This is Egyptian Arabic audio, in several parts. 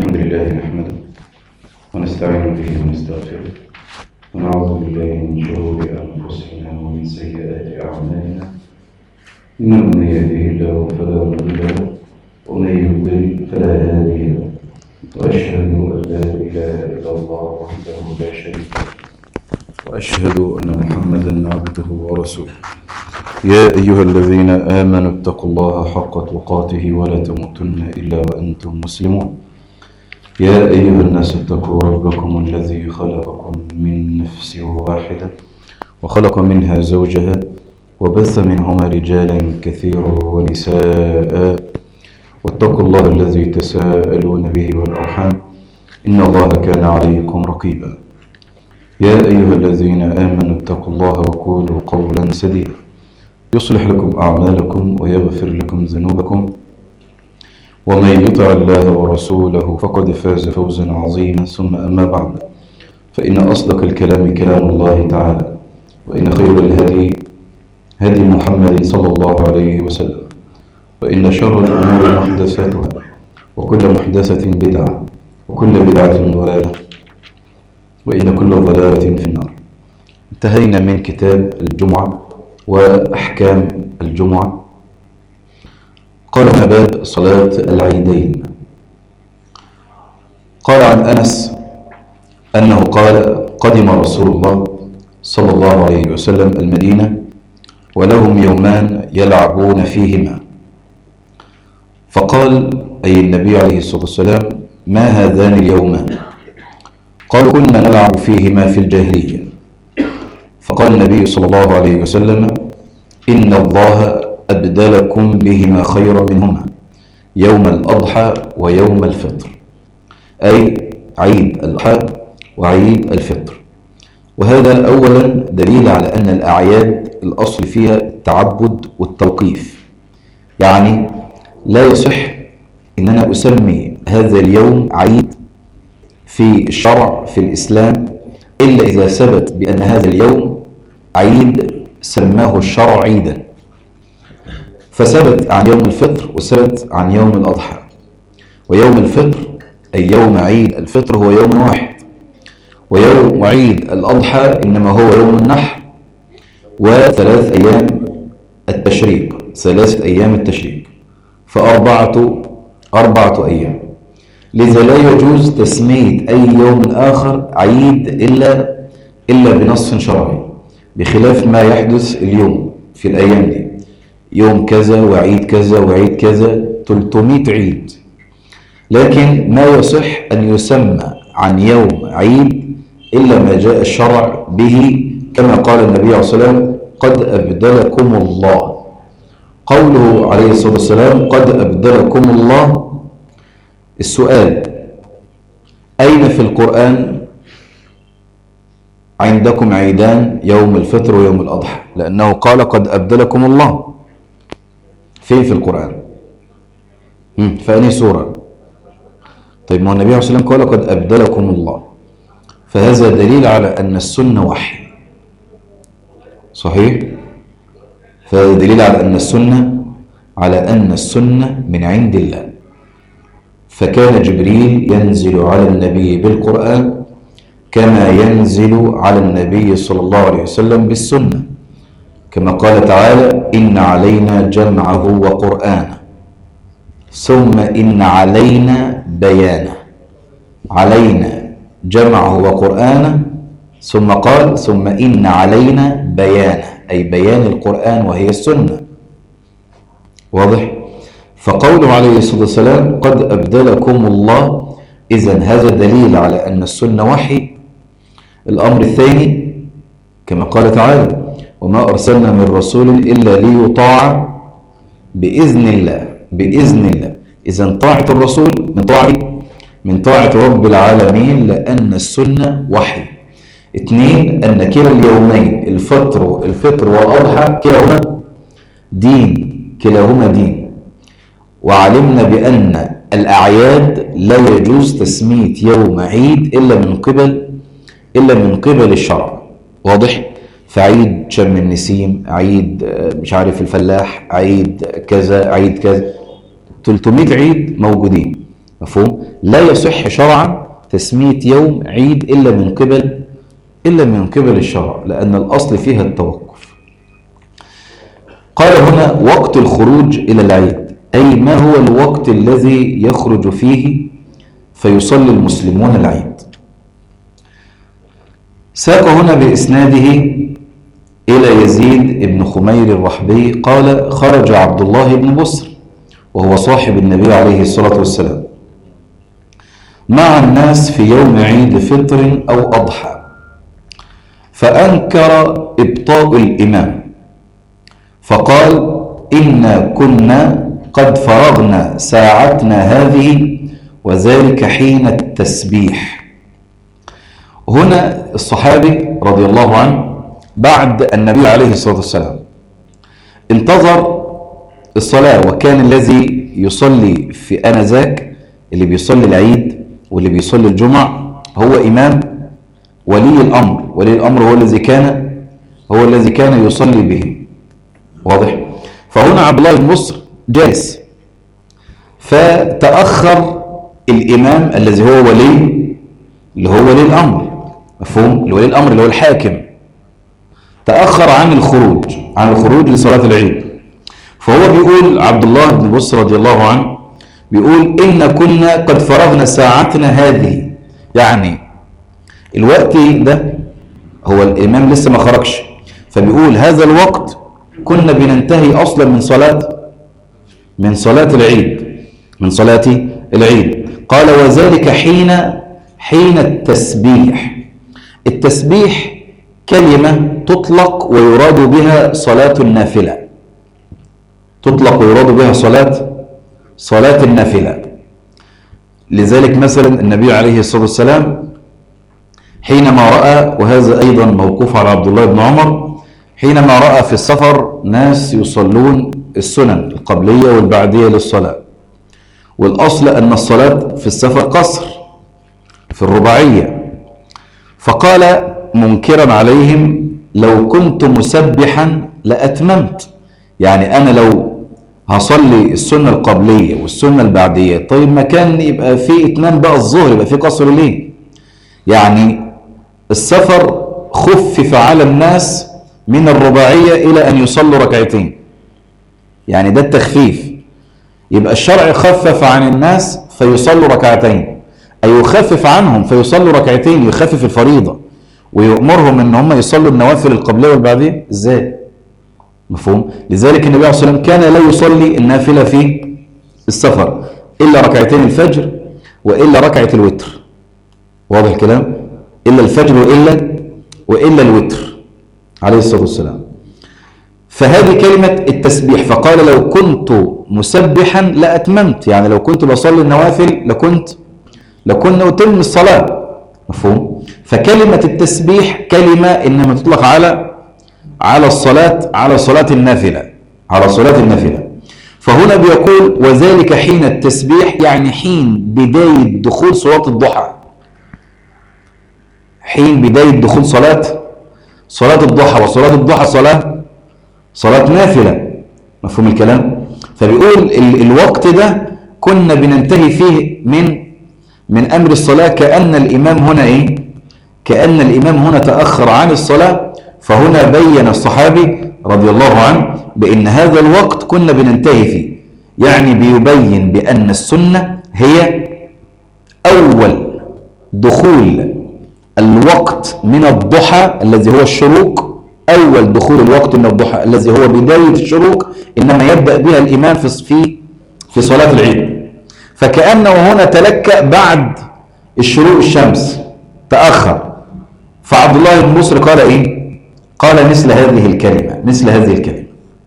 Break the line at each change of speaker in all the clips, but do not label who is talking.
الحمد لله نحمده ونستعين به ونستغفره ونعوذ بالله من شرور أنفسنا ومن سيئات أعمالنا إنه من يهده الله فلا مضل له ومن يضلل فلا هادي له وأشهد أن لا إله إلا الله وحده لا شريك له وأشهد أن محمدا عبده ورسوله يا أيها الذين آمنوا اتقوا الله حق تقاته ولا تموتن إلا وأنتم مسلمون يا أيها الناس اتقوا ربكم الذي خلقكم من نفس واحدة وخلق منها زوجها وبث منهما رجالا كثيرا ونساء واتقوا الله الذي تساءلون به والأرحام إن الله كان عليكم رقيبا يا أيها الذين آمنوا اتقوا الله وقولوا قولا سديدا يصلح لكم أعمالكم ويغفر لكم ذنوبكم ومن يطع الله ورسوله فقد فاز فوزا عظيما ثم أما بعد فإن أصدق الكلام كلام الله تعالى وإن خير الهدي هدي محمد صلى الله عليه وسلم وإن شر الأمور محدثاتها وكل محدثة بدعة وكل بدعة ضلالة وإن كل ضلالة في النار انتهينا من كتاب الجمعة وأحكام الجمعة قال باب صلاة العيدين قال عن أنس أنه قال قدم رسول الله صلى الله عليه وسلم المدينة ولهم يومان يلعبون فيهما فقال أي النبي عليه الصلاة والسلام ما هذان اليومان قالوا كنا نلعب فيهما في الجاهلية فقال النبي صلى الله عليه وسلم إن الله أبدلكم بهما خيرا منهما يوم الأضحى ويوم الفطر أي عيد الأضحى وعيد الفطر وهذا أولا دليل على أن الأعياد الأصل فيها التعبد والتوقيف يعني لا يصح أن أنا أسمي هذا اليوم عيد في الشرع في الإسلام إلا إذا ثبت بأن هذا اليوم عيد سماه الشرع عيدا فثبت عن يوم الفطر وثبت عن يوم الأضحى ويوم الفطر أي يوم عيد الفطر هو يوم واحد ويوم عيد الأضحى إنما هو يوم النحر وثلاث أيام التشريق ثلاثة أيام التشريق فأربعة أربعة أيام لذا لا يجوز تسمية أي يوم آخر عيد إلا إلا بنص شرعي بخلاف ما يحدث اليوم في الأيام دي يوم كذا وعيد كذا وعيد كذا 300 عيد لكن ما يصح أن يسمى عن يوم عيد إلا ما جاء الشرع به كما قال النبي عليه الصلاة والسلام قد أبدلكم الله قوله عليه الصلاة والسلام قد أبدلكم الله السؤال أين في القرآن عندكم عيدان يوم الفطر ويوم الأضحى لأنه قال قد أبدلكم الله فين في القرآن فأني سورة طيب ما النبي عليه الصلاة والسلام قال قد أبدلكم الله فهذا دليل على أن السنة وحي صحيح فهذا دليل على أن السنة على أن السنة من عند الله فكان جبريل ينزل على النبي بالقرآن كما ينزل على النبي صلى الله عليه وسلم بالسنة كما قال تعالى إن علينا جمعه وقرآنه ثم إن علينا بيانه علينا جمعه وقرآنه ثم قال ثم إن علينا بيانه أي بيان القرآن وهي السنة واضح؟ فقوله عليه الصلاة والسلام قد أبدلكم الله إذا هذا دليل على أن السنة وحي الأمر الثاني كما قال تعالى وما أرسلنا من رسول إلا ليطاع بإذن الله بإذن الله إذا طاعة الرسول من طاعة من طاعة رب العالمين لأن السنة وحي اثنين أن كلا اليومين الفطر الفطر والأضحى كلاهما دين كلاهما دين وعلمنا بأن الأعياد لا يجوز تسمية يوم عيد إلا من قبل إلا من قبل الشرع واضح؟ فعيد شم النسيم عيد مش عارف الفلاح عيد كذا عيد كذا 300 عيد موجودين
مفهوم لا يصح شرعا تسمية يوم عيد إلا من قبل إلا من قبل الشرع لأن الأصل فيها التوقف قال هنا وقت الخروج إلى العيد أي ما هو الوقت الذي يخرج فيه فيصلي المسلمون العيد ساق هنا بإسناده إلى يزيد بن خمير الرحبي قال خرج عبد الله بن بصر وهو صاحب النبي عليه الصلاة والسلام مع الناس في يوم عيد فطر أو أضحى فأنكر إبطاء الإمام فقال إنا كنا قد فرغنا ساعتنا هذه وذلك حين التسبيح هنا الصحابي رضي الله عنه بعد النبي عليه الصلاة والسلام انتظر الصلاة وكان الذي يصلي في آنذاك اللي بيصلي العيد واللي بيصلي الجمع هو إمام ولي الأمر ولي الأمر هو الذي كان هو الذي كان يصلي به واضح فهنا عبد الله بن مصر جالس فتأخر الإمام الذي هو ولي اللي هو ولي الأمر مفهوم اللي ولي الأمر اللي هو الحاكم تأخر عن الخروج عن الخروج لصلاة العيد فهو بيقول عبد الله بن بصر رضي الله عنه بيقول إن كنا قد فرغنا ساعتنا هذه يعني الوقت ده هو الإمام لسه ما خرجش فبيقول هذا الوقت كنا بننتهي أصلا من صلاة من صلاة العيد من صلاة العيد قال وذلك حين حين التسبيح التسبيح كلمة تطلق ويراد بها صلاة النافلة تطلق ويراد بها صلاة صلاة النافلة لذلك مثلا النبي عليه الصلاة والسلام حينما رأى وهذا أيضا موقوف على عبد الله بن عمر حينما رأى في السفر ناس يصلون السنن القبلية والبعدية للصلاة والأصل أن الصلاة في السفر قصر في الرباعية فقال منكرا عليهم لو كنت مسبحا لأتممت يعني أنا لو هصلي السنة القبلية والسنة البعدية طيب ما كان يبقى في اتمام بقى الظهر يبقى في قصر ليه يعني السفر خفف على الناس من الرباعية إلى أن يصلوا ركعتين يعني ده التخفيف يبقى الشرع خفف عن الناس فيصلوا ركعتين أي يخفف عنهم فيصلوا ركعتين يخفف الفريضة ويأمرهم ان هم يصلوا النوافل القبلية والبعدية ازاي مفهوم لذلك النبي عليه الصلاة والسلام كان لا يصلي النافلة في السفر إلا ركعتين الفجر وإلا ركعة الوتر واضح الكلام إلا الفجر وإلا وإلا الوتر عليه الصلاة والسلام فهذه كلمة التسبيح فقال لو كنت مسبحا لأتممت يعني لو كنت بصلي النوافل لكنت لكنا أتم الصلاة مفهوم فكلمة التسبيح كلمة إنما تطلق على على الصلاة على صلاة النافلة على صلاة النافلة فهنا بيقول وذلك حين التسبيح يعني حين بداية دخول صلاة الضحى حين بداية دخول صلاة صلاة الضحى وصلاة الضحى صلاة صلاة نافلة مفهوم الكلام فبيقول ال الوقت ده كنا بننتهي فيه من من أمر الصلاة كأن الإمام هنا إيه كأن الإمام هنا تأخر عن الصلاة فهنا بين الصحابي رضي الله عنه بأن هذا الوقت كنا بننتهي فيه يعني بيبين بأن السنة هي أول دخول الوقت من الضحى الذي هو الشروق أول دخول الوقت من الضحى الذي هو بداية الشروق إنما يبدأ بها الإمام في في صلاة العيد فكأنه هنا تلكأ بعد الشروق الشمس تأخر فعبد الله بن مصر قال إيه قال مثل هذه الكلمة مثل هذه الكلمة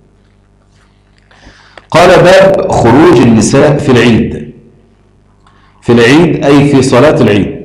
قال باب خروج النساء في العيد في العيد أي في صلاة العيد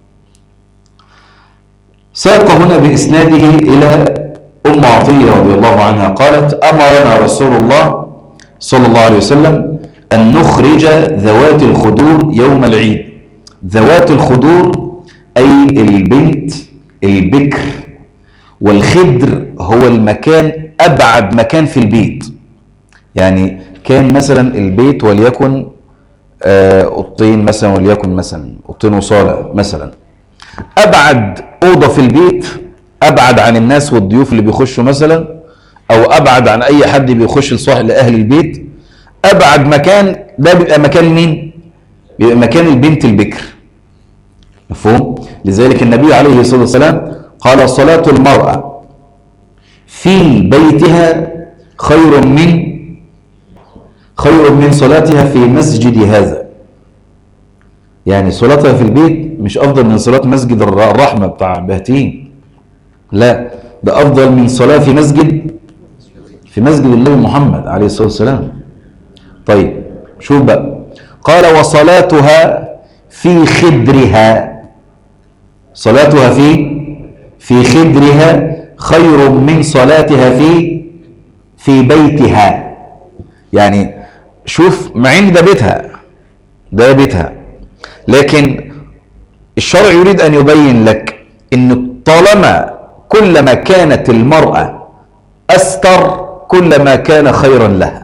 ساق هنا بإسناده إلى أم عطية رضي الله عنها قالت أمرنا رسول الله صلى الله عليه وسلم أن نخرج ذوات الخدور يوم العيد ذوات الخدور أي البنت البكر والخدر هو المكان أبعد مكان في البيت يعني كان مثلا البيت وليكن آه، اوضتين مثلا وليكن مثلا اوضتين وصاله مثلا ابعد اوضه في البيت ابعد عن الناس والضيوف اللي بيخشوا مثلا او ابعد عن اي حد بيخش لصاحب لاهل البيت ابعد مكان ده بيبقى مكان مين بيبقى مكان البنت البكر مفهوم لذلك النبي عليه الصلاه والسلام قال صلاه المراه في بيتها خير من خير من صلاتها في مسجد هذا يعني صلاتها في البيت مش افضل من صلاه مسجد الر- الرحمه بتاع بهتين لا ده افضل من صلاه في مسجد في مسجد النبي محمد عليه الصلاه والسلام طيب شوف بقى قال وصلاتها في خدرها صلاتها في في خدرها خير من صلاتها في في بيتها يعني شوف مع ان ده بيتها ده بيتها لكن الشرع يريد ان يبين لك ان طالما كلما كانت المرأة استر كلما كان خيرا لها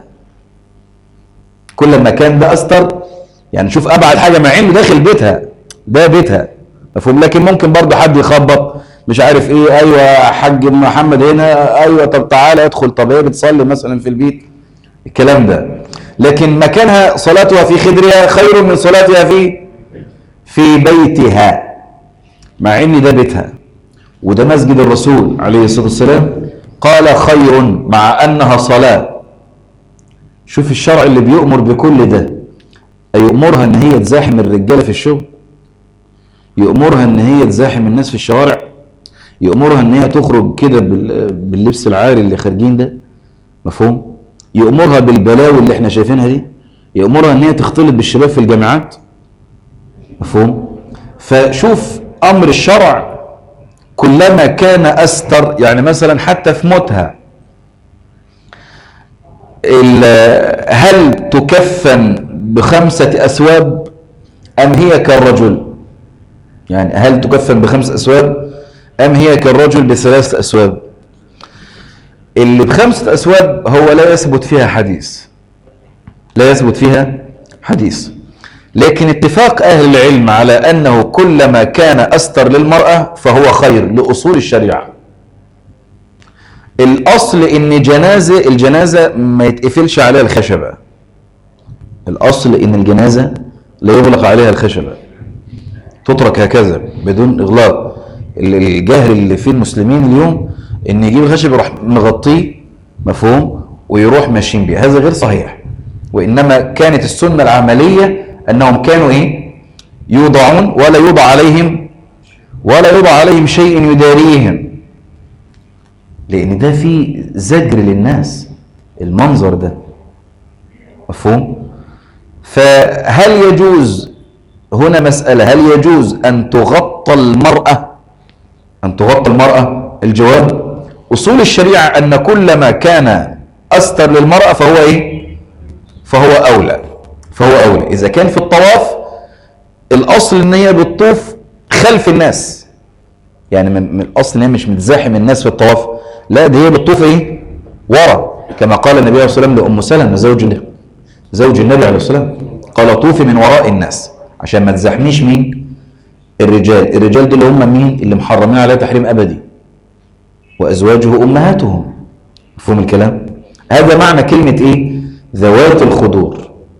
كلما كان ده استر يعني شوف ابعد حاجه مع انه داخل بيتها ده بيتها مفهوم لكن ممكن برضه حد يخبط مش عارف ايه ايوه يا حاج محمد هنا ايوه طب تعالى ادخل طب هي بتصلي مثلا في البيت الكلام ده لكن مكانها صلاتها في خدرها خير من صلاتها في في بيتها مع ان ده بيتها وده مسجد الرسول عليه الصلاه والسلام قال خير مع انها صلاه شوف الشرع اللي بيؤمر بكل ده أيأمرها ان هي تزاحم الرجاله في الشغل يأمرها ان هي تزاحم الناس في الشوارع يأمرها ان هي تخرج كده بال- باللبس العاري اللي خارجين ده مفهوم يأمرها بالبلاوي اللي احنا شايفينها دي يأمرها ان هي تختلط بالشباب في الجامعات مفهوم فشوف امر الشرع كلما كان استر يعني مثلا حتى في موتها ال- هل تكفن بخمسة أسواب أم هي كالرجل يعني هل تكفن بخمس أسواب أم هي كالرجل بثلاث أسواب اللي بخمسة أسواب هو لا يثبت فيها حديث لا يثبت فيها حديث لكن اتفاق أهل العلم على أنه كلما كان أستر للمرأة فهو خير لأصول الشريعة الأصل إن جنازة الجنازة ما يتقفلش عليها الخشبة الأصل إن الجنازة لا يغلق عليها الخشبة تترك هكذا بدون إغلاق ال- الجهل اللي فيه المسلمين اليوم إن يجيب الخشب يروح مغطيه مفهوم ويروح ماشيين بيه هذا غير صحيح وإنما كانت السنة العملية أنهم كانوا إيه يوضعون ولا يوضع عليهم ولا يوضع عليهم شيء يداريهم لأن ده فيه زجر للناس المنظر ده مفهوم فهل يجوز هنا مسألة هل يجوز أن تغطى المرأة أن تغطى المرأة الجواب أصول الشريعة أن كل ما كان أستر للمرأة فهو إيه فهو أولى فهو أولى إذا كان في الطواف الأصل إن هي بتطوف خلف الناس يعني من, من الأصل إن هي مش متزاحم الناس في الطواف لا دي هي بتطوف إيه ورا كما قال النبي عليه الصلاة والسلام لأم سلمة زوج زوج النبي عليه الصلاة والسلام قال طوفي من وراء الناس عشان ما تزاحميش مين الرجال الرجال دول هم مين اللي محرمين عليها تحريم أبدي وأزواجه أمهاتهم مفهوم الكلام هذا معنى كلمة إيه ذوات الخدور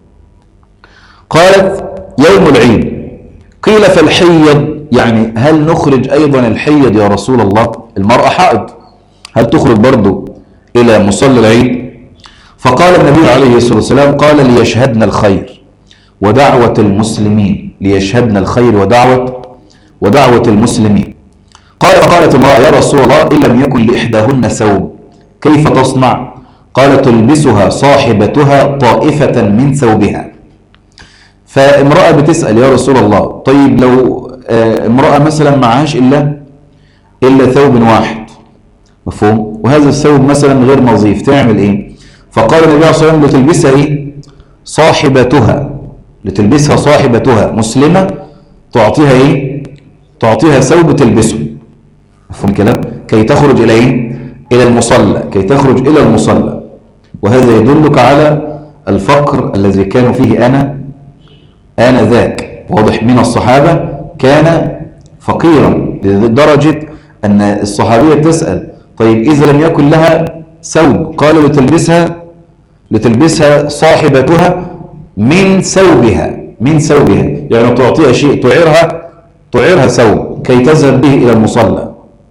قالت يوم العيد قيل فالحيض يعني هل نخرج أيضا الحيض يا رسول الله المرأة حائض هل تخرج برضو إلى مصلى العيد فقال النبي عليه الصلاة والسلام قال ليشهدن الخير ودعوة المسلمين ليشهدن الخير ودعوة ودعوة المسلمين قال فقالت امرأة يا رسول الله إن لم يكن لإحداهن ثوب كيف تصنع قال تلبسها صاحبتها طائفة من ثوبها فامرأة بتسأل يا رسول الله طيب لو آه، امرأة مثلا معهاش إلا إلا ثوب واحد مفهوم وهذا الثوب مثلا غير نظيف تعمل إيه فقال النبي عليه الصلاة والسلام لتلبسها إيه صاحبتها لتلبسها صاحبتها مسلمة تعطيها إيه تعطيها ثوب تلبسه مفهوم كلام كي تخرج إلى إيه إلى المصلى كي تخرج إلى المصلى وهذا يدلك على الفقر الذي كانوا فيه أنا آنذاك واضح من الصحابة كان فقيرا لدرجة أن الصحابية تسأل طيب إذا لم يكن لها ثوب قالوا لتلبسها لتلبسها صاحبتها من ثوبها من ثوبها يعني تعطيها شيء تعيرها تعيرها ثوب كي تذهب به إلى المصلى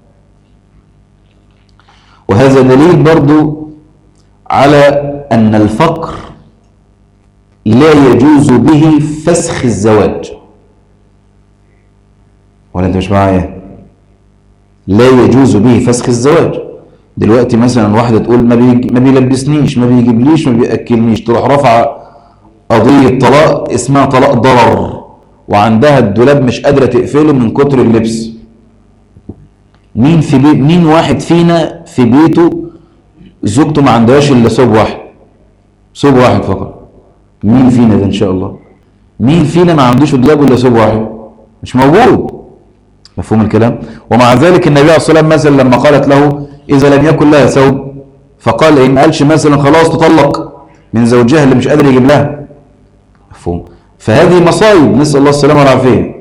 وهذا دليل برضو على أن الفقر لا يجوز به فسخ الزواج ولا انت مش معايا لا يجوز به فسخ الزواج دلوقتي مثلا واحده تقول ما, بيج... ما بيلبسنيش ما بيجيبليش ما بياكلنيش تروح رافعه قضيه طلاق اسمها طلاق ضرر وعندها الدولاب مش قادره تقفله من كتر اللبس مين في بي... مين واحد فينا في بيته زوجته ما عندهاش الا ثوب واحد ثوب واحد فقط مين فينا ده ان شاء الله مين فينا ما عندوش دولاب الا ثوب واحد مش موجود مفهوم الكلام ومع ذلك النبي عليه الصلاه والسلام مثلا لما قالت له اذا لم يكن لها ثوب فقال ايه ما قالش مثلا خلاص تطلق من زوجها اللي مش قادر يجيب لها مفهوم فهذه مصايب نسال الله السلامه والعافيه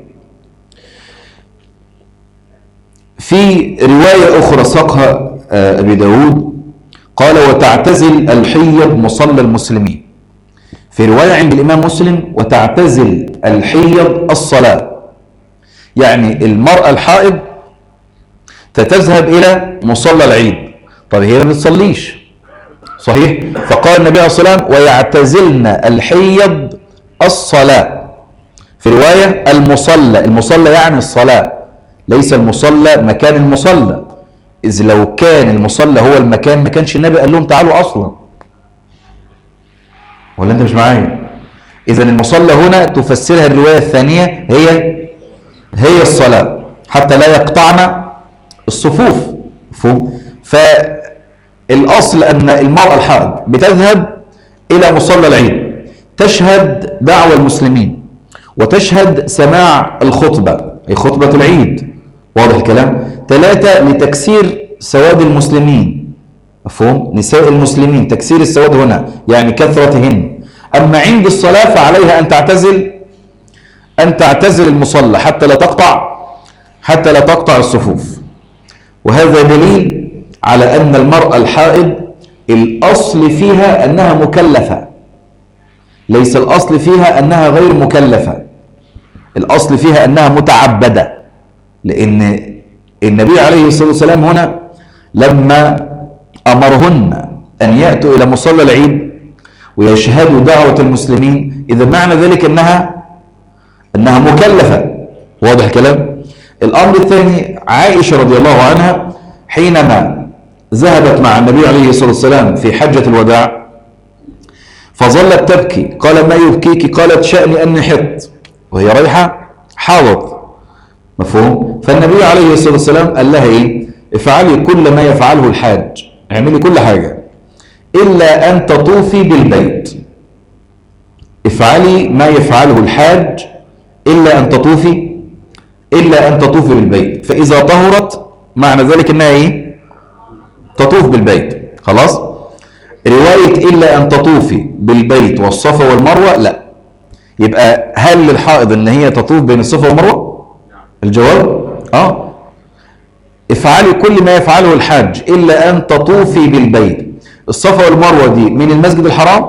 في روايه اخرى ساقها آه، ابي داود قال وتعتزل الحيض مصلى المسلمين في روايه عند الامام مسلم وتعتزل الحيض الصلاه يعني المرأة الحائض تتذهب إلى مصلى العيد طب هي ما بتصليش صحيح فقال النبي عليه الصلاة والسلام ويعتزلن الحيض الصلاة في رواية المصلى المصلى يعني الصلاة ليس المصلى مكان المصلى إذ لو كان المصلى هو المكان ما كانش النبي قال لهم تعالوا أصلا ولا أنت مش معايا إذا المصلى هنا تفسرها الرواية الثانية هي هي الصلاة حتى لا يقطعن الصفوف مفهوم فالأصل أن المرأة الحائض بتذهب إلى مصلى العيد تشهد دعوة المسلمين وتشهد سماع الخطبة أي خطبة العيد واضح الكلام ثلاثة لتكسير سواد المسلمين مفهوم نساء المسلمين تكسير السواد هنا يعني كثرتهن أما عند الصلاة فعليها أن تعتزل أن تعتزل المصلى حتى لا تقطع حتى لا تقطع الصفوف وهذا دليل على أن المرأة الحائض الأصل فيها أنها مكلفة ليس الأصل فيها أنها غير مكلفة الأصل فيها أنها متعبدة لأن النبي عليه الصلاة والسلام هنا لما أمرهن أن يأتوا إلى مصلى العيد ويشهدوا دعوة المسلمين إذا معنى ذلك أنها أنها مكلفة واضح الكلام الأمر الثاني عائشة رضي الله عنها حينما ذهبت مع النبي عليه الصلاة والسلام في حجة الوداع فظلت تبكي قال ما يبكيك قالت شأني أني حط وهي رايحة حاضت مفهوم فالنبي عليه الصلاة والسلام قال لها إيه افعلي كل ما يفعله الحاج اعملي كل حاجة إلا أن تطوفي بالبيت افعلي ما يفعله الحاج إلا أن تطوفي إلا أن تطوفي بالبيت فإذا طهرت معنى ذلك أنها إيه تطوف بالبيت خلاص رواية إلا أن تطوفي بالبيت والصفا والمروة لا يبقى هل للحائض أن هي تطوف بين الصفا والمروة الجواب آه افعلي كل ما يفعله الحاج إلا أن تطوفي بالبيت الصفا والمروة دي من المسجد الحرام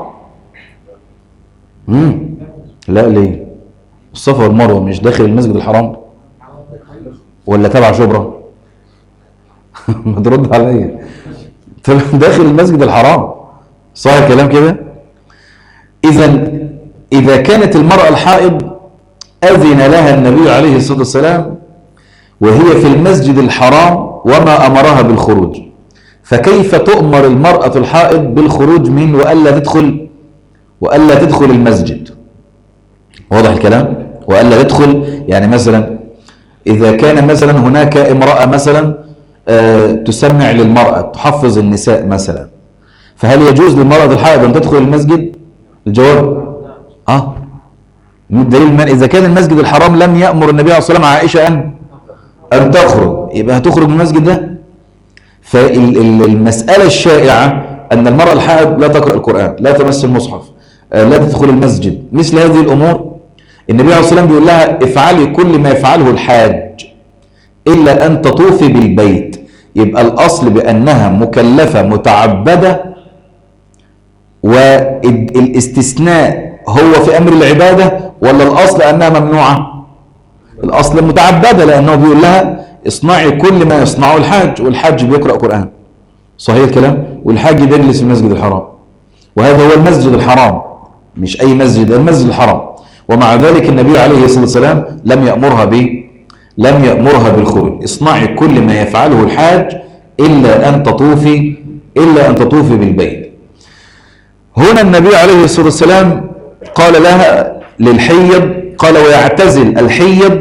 مم. لا ليه الصفا والمروه مش داخل المسجد الحرام ولا تبع شبرا ما ترد عليا داخل المسجد الحرام صح الكلام كده اذا اذا كانت المراه الحائض اذن لها النبي عليه الصلاه والسلام وهي في المسجد الحرام وما امرها بالخروج فكيف تؤمر المراه الحائض بالخروج منه والا تدخل والا تدخل المسجد واضح الكلام والا يدخل يعني مثلا اذا كان مثلا هناك امراه مثلا آه تسمع للمراه تحفظ النساء مثلا فهل يجوز للمراه الحائض ان تدخل المسجد الجواب اه دليل من اذا كان المسجد الحرام لم يامر النبي عليه الصلاه والسلام عائشه ان ان تخرج يبقى هتخرج من المسجد ده فالمساله الشائعه ان المراه الحائض لا تقرا القران لا تمس المصحف لا تدخل المسجد مثل هذه الامور النبي عليه الصلاة والسلام بيقول لها افعلي كل ما يفعله الحاج إلا أن تطوفي بالبيت يبقى الأصل بأنها مكلفة متعبدة والاستثناء هو في أمر العبادة ولا الأصل أنها ممنوعة الأصل متعبدة لأنه بيقول لها اصنعي كل ما يصنعه الحاج والحاج بيقرأ قرآن صحيح الكلام والحاج بيجلس في المسجد الحرام وهذا هو المسجد الحرام مش أي مسجد المسجد الحرام ومع ذلك النبي عليه الصلاة والسلام لم يأمرها به لم يأمرها بالخروج اصنعي كل ما يفعله الحاج إلا أن تطوفي إلا أن تطوفي بالبيت هنا النبي عليه الصلاة والسلام قال لها للحيض قال ويعتزل الحيض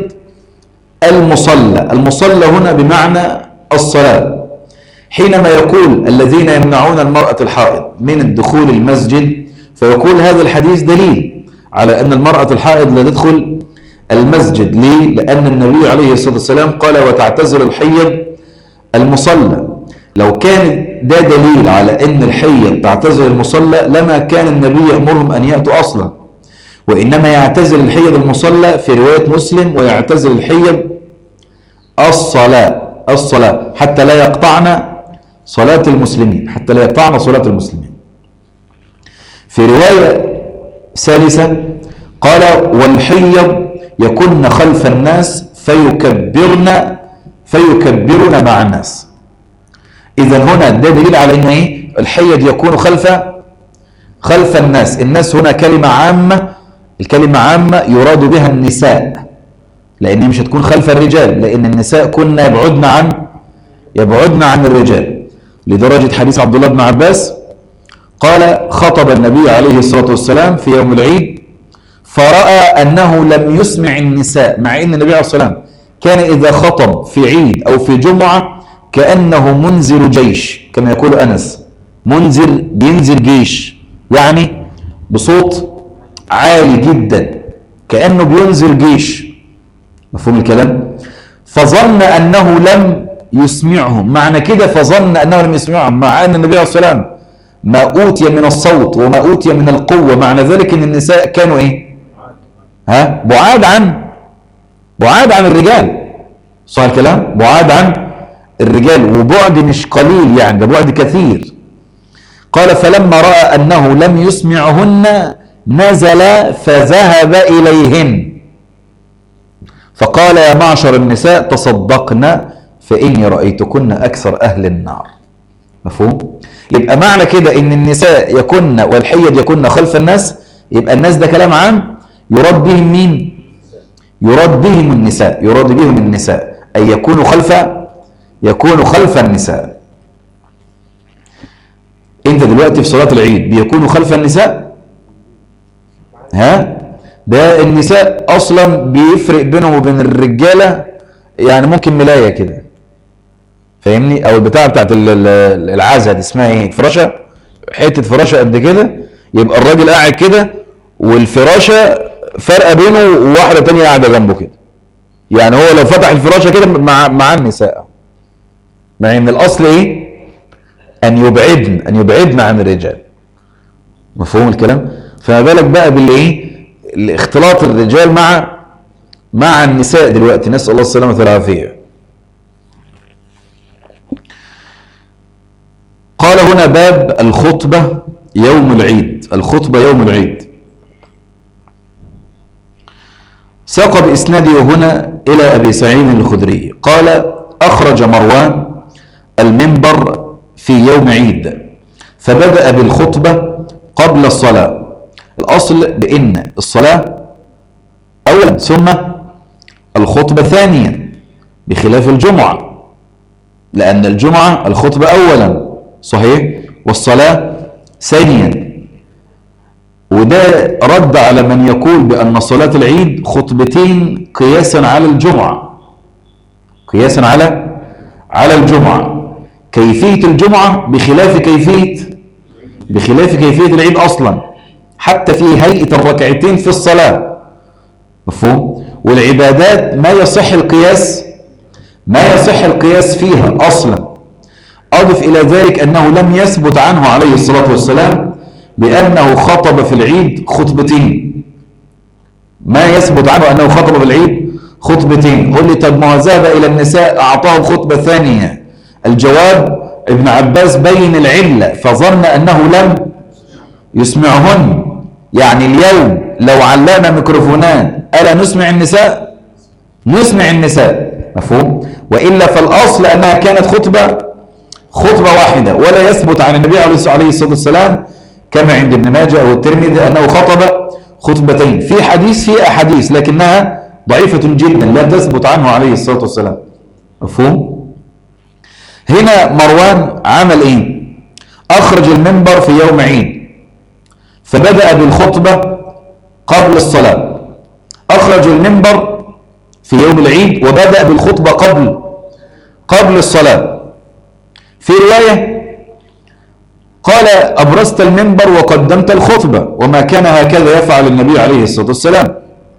المصلى المصلى هنا بمعنى الصلاة حينما يقول الذين يمنعون المرأة الحائض من الدخول المسجد فيقول هذا الحديث دليل على أن المرأة الحائض لا تدخل المسجد ليه؟ لأن النبي عليه الصلاة والسلام قال وتعتزل الحيض المصلى لو كان ده دليل على أن الحيض تعتزل المصلى لما كان النبي يأمرهم أن يأتوا أصلا وإنما يعتزل الحيض المصلى في رواية مسلم ويعتزل الحيض الصلاة الصلاة حتى لا يقطعن صلاة المسلمين حتى لا يقطعن صلاة المسلمين في رواية ثالثة قال والحيض يكن خلف الناس فيكبرن فيكبرن مع الناس إذا هنا ده دليل على أن إيه؟ الحيض يكون خلف خلف الناس الناس هنا كلمة عامة الكلمة عامة يراد بها النساء لأن مش هتكون خلف الرجال لأن النساء كنا يبعدن عن يبعدن عن الرجال لدرجة حديث عبد الله بن عباس قال خطب النبي عليه الصلاة والسلام في يوم العيد فرأى أنه لم يسمع النساء مع أن النبي عليه الصلاة والسلام كان إذا خطب في عيد أو في جمعة كأنه منزل جيش كما يقول أنس منزل بينزل جيش يعني بصوت عالي جدا كأنه بينزل جيش مفهوم الكلام فظن أنه لم يسمعهم معنى كده فظن أنه لم يسمعهم مع أن النبي عليه الصلاة والسلام ما أوتي من الصوت وما أوتي من القوة معنى ذلك أن النساء كانوا إيه ها بعاد عن بعاد عن الرجال صح الكلام بعاد عن الرجال وبعد مش قليل يعني ده بعد كثير قال فلما رأى أنه لم يسمعهن نزل فذهب إليهن فقال يا معشر النساء تصدقن فإني رأيتكن أكثر أهل النار مفهوم؟ يبقى معنى كده إن النساء يكن والحيض يكن خلف الناس يبقى الناس ده كلام عام يراد بهم مين؟ يراد بهم النساء يراد بهم النساء أي يكونوا خلف يكونوا خلف النساء انت دلوقتي في صلاة العيد بيكونوا خلف النساء ها ده النساء اصلا بيفرق بينهم وبين الرجالة يعني ممكن ملاية كده فاهمني او البتاعة بتاعت ال- ال- العزة دي اسمها ايه فراشة حتة فراشة قد كده يبقى الراجل قاعد كده والفراشة فرقة بينه وواحدة تانية قاعدة جنبه كده يعني هو لو فتح الفراشة كده مع مع النساء مع ان الاصل ايه ان يبعدن ان يبعدن عن الرجال مفهوم الكلام فما بالك بقى بالايه اختلاط الرجال مع مع النساء دلوقتي نسال الله السلامه والعافيه قال هنا باب الخطبه يوم العيد الخطبه يوم العيد ساق بإسناده هنا إلى أبي سعيد الخدري قال أخرج مروان المنبر في يوم عيد فبدأ بالخطبة قبل الصلاة الأصل بأن الصلاة أولا ثم الخطبة ثانيا بخلاف الجمعة لأن الجمعة الخطبة أولا صحيح والصلاة ثانيا وده رد على من يقول بأن صلاة العيد خطبتين قياسا على الجمعة قياسا على على الجمعة كيفية الجمعة بخلاف كيفية بخلاف كيفية العيد أصلا حتى في هيئة الركعتين في الصلاة مفهوم والعبادات ما يصح القياس ما يصح القياس فيها أصلا أضف إلى ذلك أنه لم يثبت عنه عليه الصلاة والسلام بأنه خطب في العيد خطبتين ما يثبت عنه أنه خطب بالعيد خطبتين قل لي طب ما هو ذهب إلى النساء أعطاهم خطبة ثانية الجواب ابن عباس بين العلة فظن أنه لم يسمعهن يعني اليوم لو علقنا ميكروفونات ألا نسمع النساء نسمع النساء مفهوم وإلا فالأصل أنها كانت خطبة خطبة واحدة ولا يثبت عن النبي عليه الصلاة والسلام كما عند ابن ماجه أو الترمذي أنه خطب خطبتين في حديث في أحاديث لكنها ضعيفة جدا لا تثبت عنه عليه الصلاة والسلام مفهوم هنا مروان عمل ايه اخرج المنبر في يوم عيد فبدأ بالخطبة قبل الصلاة اخرج المنبر في يوم العيد وبدأ بالخطبة قبل قبل الصلاة في رواية قال أبرزت المنبر وقدمت الخطبة وما كان هكذا يفعل النبي عليه الصلاة والسلام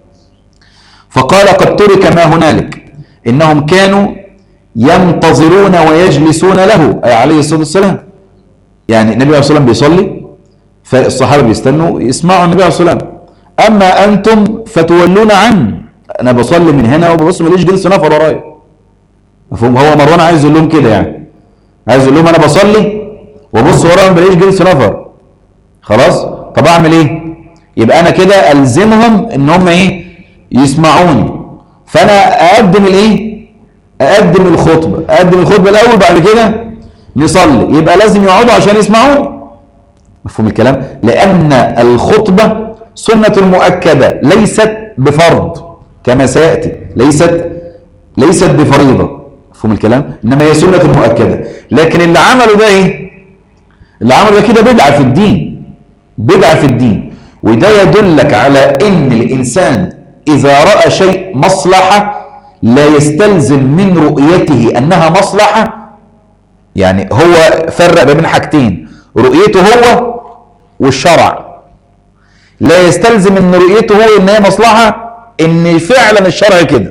فقال قد ترك ما هنالك إنهم كانوا ينتظرون ويجلسون له أي عليه الصلاة والسلام يعني النبي عليه الصلاة والسلام بيصلي فالصحابة بيستنوا يسمعوا النبي عليه الصلاة والسلام أما أنتم فتولون عنه أنا بصلي من هنا وببص ماليش جنس نفر ورايا مفهوم هو مروان عايز يقول لهم كده يعني عايز يقول لهم أنا بصلي وبص ورايا ماليش جنس نفر خلاص طب أعمل إيه يبقى أنا كده ألزمهم إن هم إيه يسمعوني فأنا أقدم الإيه اقدم الخطبه اقدم الخطبه الاول بعد كده نصلي يبقى لازم يقعدوا عشان يسمعوا مفهوم الكلام لان الخطبه سنه مؤكده ليست بفرض كما سياتي ليست ليست بفريضه مفهوم الكلام انما هي سنه مؤكده لكن اللي عمله ده ايه اللي عمله ده كده بدعه في الدين بدعه في الدين وده يدلك على ان الانسان اذا راى شيء مصلحه لا يستلزم من رؤيته أنها مصلحة يعني هو فرق بين حاجتين رؤيته هو والشرع لا يستلزم ان رؤيته هو ان هي مصلحة ان فعلا الشرع كده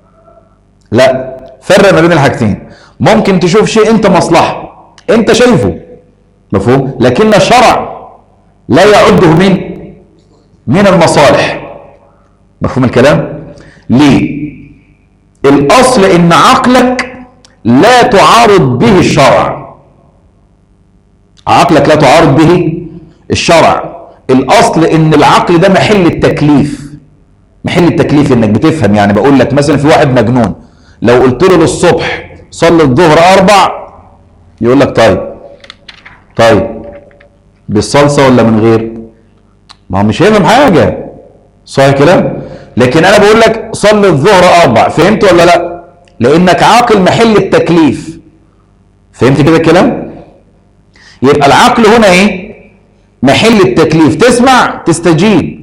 لا فرق ما بين الحاجتين ممكن تشوف شيء انت مصلحة انت شايفه مفهوم لكن الشرع لا يعده من من المصالح مفهوم الكلام ليه الأصل إن عقلك لا تعارض به الشرع عقلك لا تعارض به الشرع الأصل إن العقل ده محل التكليف محل التكليف إنك بتفهم يعني بقول لك مثلا في واحد مجنون لو قلت له للصبح صلي الظهر أربع يقول لك طيب طيب بالصلصة ولا من غير ما هو مش هيفهم حاجة صح الكلام لكن انا بقول لك صلي الظهر اربع فهمت ولا لا لانك عاقل محل التكليف فهمت كده الكلام يبقى العقل هنا ايه محل التكليف تسمع تستجيب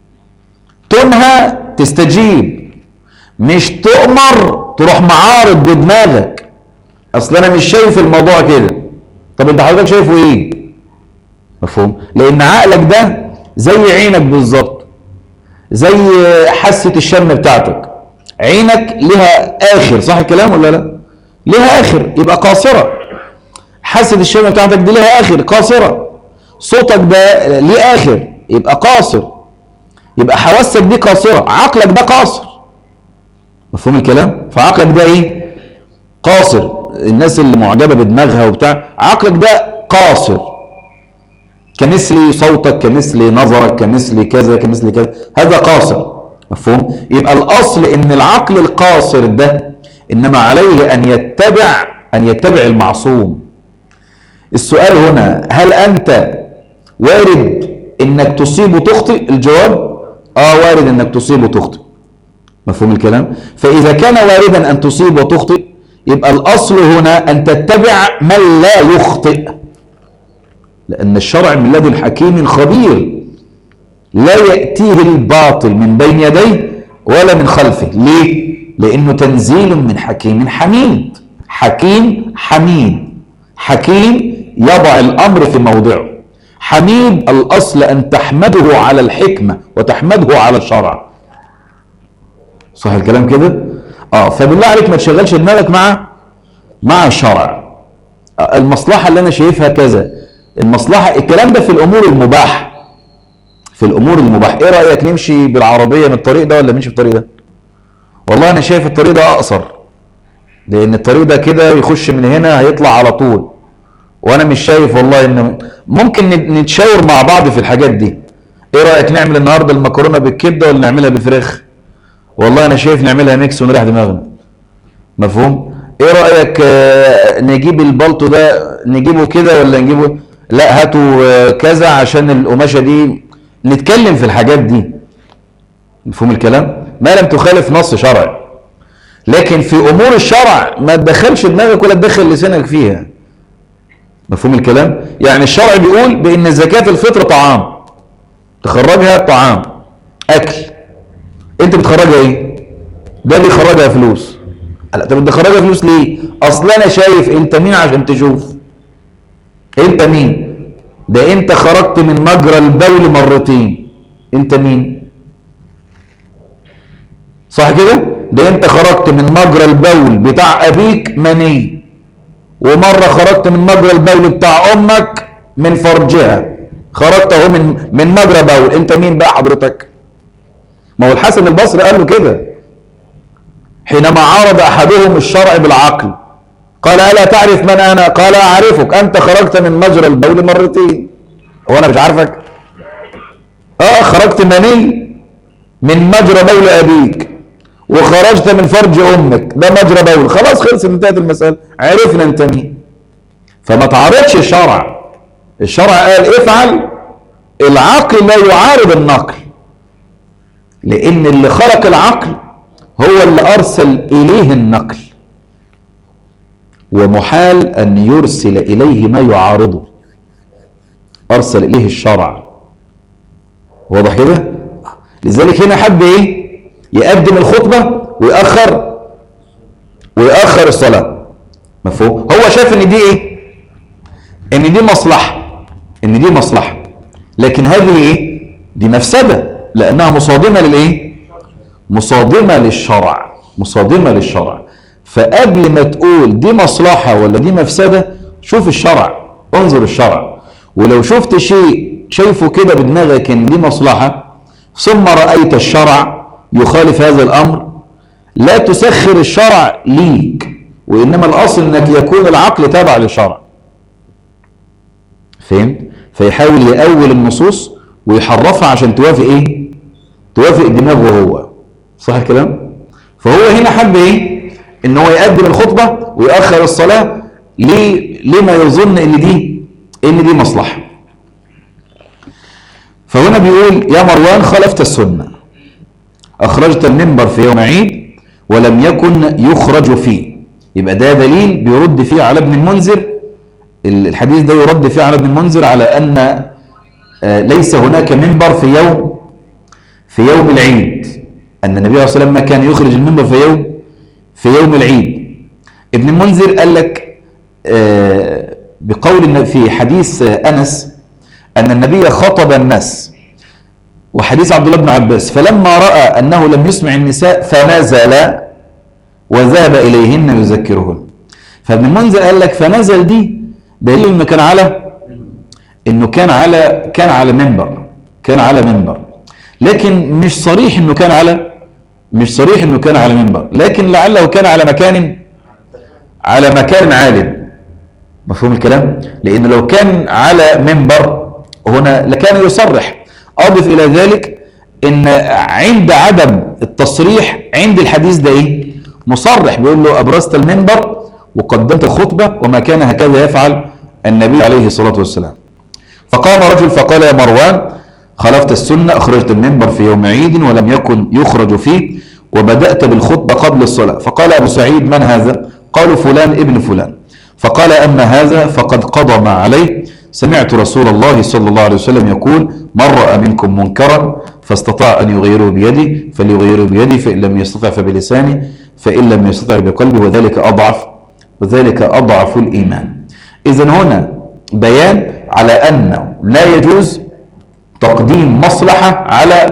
تنهى تستجيب مش تؤمر تروح معارض بدماغك اصل انا مش شايف الموضوع كده طب انت حضرتك شايفه ايه مفهوم لان عقلك ده زي عينك بالظبط زي حاسه الشم بتاعتك عينك لها اخر صح الكلام ولا لا لها اخر يبقى قاصره حاسه الشم بتاعتك دي لها اخر قاصره صوتك ده ليه اخر يبقى قاصر يبقى حواسك دي قاصره عقلك ده قاصر مفهوم الكلام فعقلك ده ايه قاصر الناس اللي معجبه بدماغها وبتاع عقلك ده قاصر كمثل صوتك كمثل نظرك كمثل كذا كمثل كذا هذا قاصر مفهوم يبقى الاصل ان العقل القاصر ده انما عليه ان يتبع ان يتبع المعصوم السؤال هنا هل انت وارد انك تصيب وتخطئ الجواب اه وارد انك تصيب وتخطئ مفهوم الكلام فاذا كان واردا ان تصيب وتخطئ يبقى الاصل هنا ان تتبع من لا يخطئ لأن الشرع من لدن حكيم خبير لا يأتيه الباطل من بين يديه ولا من خلفه ليه؟ لأنه تنزيل من حكيم حميد حكيم حميد حكيم يضع الأمر في موضعه حميد الأصل أن تحمده على الحكمة وتحمده على الشرع صح الكلام كده؟ اه فبالله عليك ما تشغلش دماغك مع مع الشرع المصلحة اللي أنا شايفها كذا المصلحة الكلام ده في الأمور المباحة في الامور المباحه ايه رايك نمشي بالعربيه من الطريق ده ولا نمشي في الطريق ده والله انا شايف الطريق ده اقصر لان الطريق ده كده يخش من هنا هيطلع على طول وانا مش شايف والله ان ممكن نت- نتشاور مع بعض في الحاجات دي ايه رايك نعمل النهارده المكرونه بالكبده ولا نعملها بالفراخ والله انا شايف نعملها ميكس ونريح دماغنا مفهوم ايه رايك آه، نجيب البلطو ده نجيبه كده ولا نجيبه لا هاتوا آه، كذا عشان القماشه دي نتكلم في الحاجات دي مفهوم الكلام ما لم تخالف نص شرعي لكن في امور الشرع ما تدخلش دماغك ولا تدخل لسانك فيها مفهوم الكلام يعني الشرع بيقول بان زكاه الفطر طعام تخرجها طعام اكل انت بتخرجها ايه ده بيخرجها فلوس لا طب بتخرجها فلوس ليه اصل انا شايف انت مين عشان تشوف انت مين ده انت خرجت من مجرى البول مرتين انت مين صح كده ده انت خرجت من مجرى البول بتاع ابيك مني ومره خرجت من مجرى البول بتاع امك من فرجها خرجت اهو من من مجرى بول انت مين بقى حضرتك ما هو الحسن البصري قال له كده حينما عارض احدهم الشرع بالعقل قال الا تعرف من انا قال اعرفك انت خرجت من مجرى البول مرتين هو انا مش عارفك اه خرجت مني من مجرى بول ابيك وخرجت من فرج امك ده مجرى بول خلاص خلص انتهت المساله عرفنا انت مين فما تعارضش الشرع الشرع قال افعل العقل لا يعارض النقل لان اللي خلق العقل هو اللي ارسل اليه النقل ومحال ان يرسل اليه ما يعارضه ارسل اليه الشرع واضح كده لذلك هنا حب ايه يقدم الخطبه ويأخر ويأخر الصلاه مفهوم هو شايف ان دي ايه ان دي مصلحه ان دي مصلحه لكن هذه ايه دي مفسده لانها مصادمه للايه مصادمه للشرع مصادمه للشرع فقبل ما تقول دي مصلحه ولا دي مفسده شوف الشرع انظر الشرع ولو شفت شيء شايفه كده بدماغك ان دي مصلحه ثم رايت الشرع يخالف هذا الامر لا تسخر الشرع ليك وانما الاصل انك يكون العقل تابع للشرع فهمت فيحاول يأول النصوص ويحرفها عشان توافق ايه توافق دماغه هو صح الكلام فهو هنا حب ايه ان هو يقدم الخطبه ويأخر الصلاه ليه لما يظن ان دي ان دي مصلحه فهنا بيقول يا مروان خالفت السنه اخرجت المنبر في يوم عيد ولم يكن يخرج فيه يبقى ده دليل بيرد فيه على ابن المنذر الحديث ده يرد فيه على ابن المنذر على ان آه، ليس هناك منبر في يوم في يوم العيد ان النبي صلى الله عليه وسلم ما كان يخرج المنبر في يوم في يوم العيد ابن المنذر قال لك آه، بقول إن في حديث آه، انس ان النبي خطب الناس وحديث عبد الله بن عباس فلما راى انه لم يسمع النساء فنزل وذهب اليهن يذكرهن فابن المنذر قال لك فنزل دي دليل انه كان على انه كان على كان على منبر كان على منبر لكن مش صريح انه كان على مش صريح انه كان على منبر لكن لعله كان على مكان على مكان عال مفهوم الكلام لان لو كان على منبر هنا لكان يصرح اضف الى ذلك ان عند عدم التصريح عند الحديث ده ايه مصرح بيقول له ابرزت المنبر وقدمت الخطبه وما كان هكذا يفعل النبي عليه الصلاه والسلام فقام رجل فقال يا مروان خلفت السنة أخرجت المنبر في يوم عيد ولم يكن يخرج فيه وبدأت بالخطبة قبل الصلاة فقال أبو سعيد من هذا قالوا فلان ابن فلان فقال أما هذا فقد قضى ما عليه سمعت رسول الله صلى الله عليه وسلم يقول من رأى منكم منكرا فاستطاع أن يغيره بيده فليغيره بيده فإن لم يستطع فبلسانه فإن لم يستطع بقلبه وذلك أضعف وذلك أضعف الإيمان إذا هنا بيان على أنه لا يجوز تقديم مصلحة على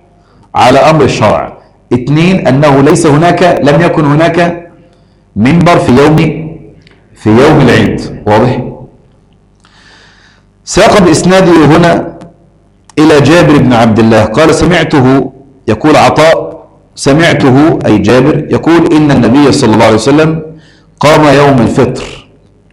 على أمر الشرع اثنين أنه ليس هناك لم يكن هناك منبر في يوم في يوم العيد واضح ساق بإسناده هنا إلى جابر بن عبد الله قال سمعته يقول عطاء سمعته أي جابر يقول إن النبي صلى الله عليه وسلم قام يوم الفطر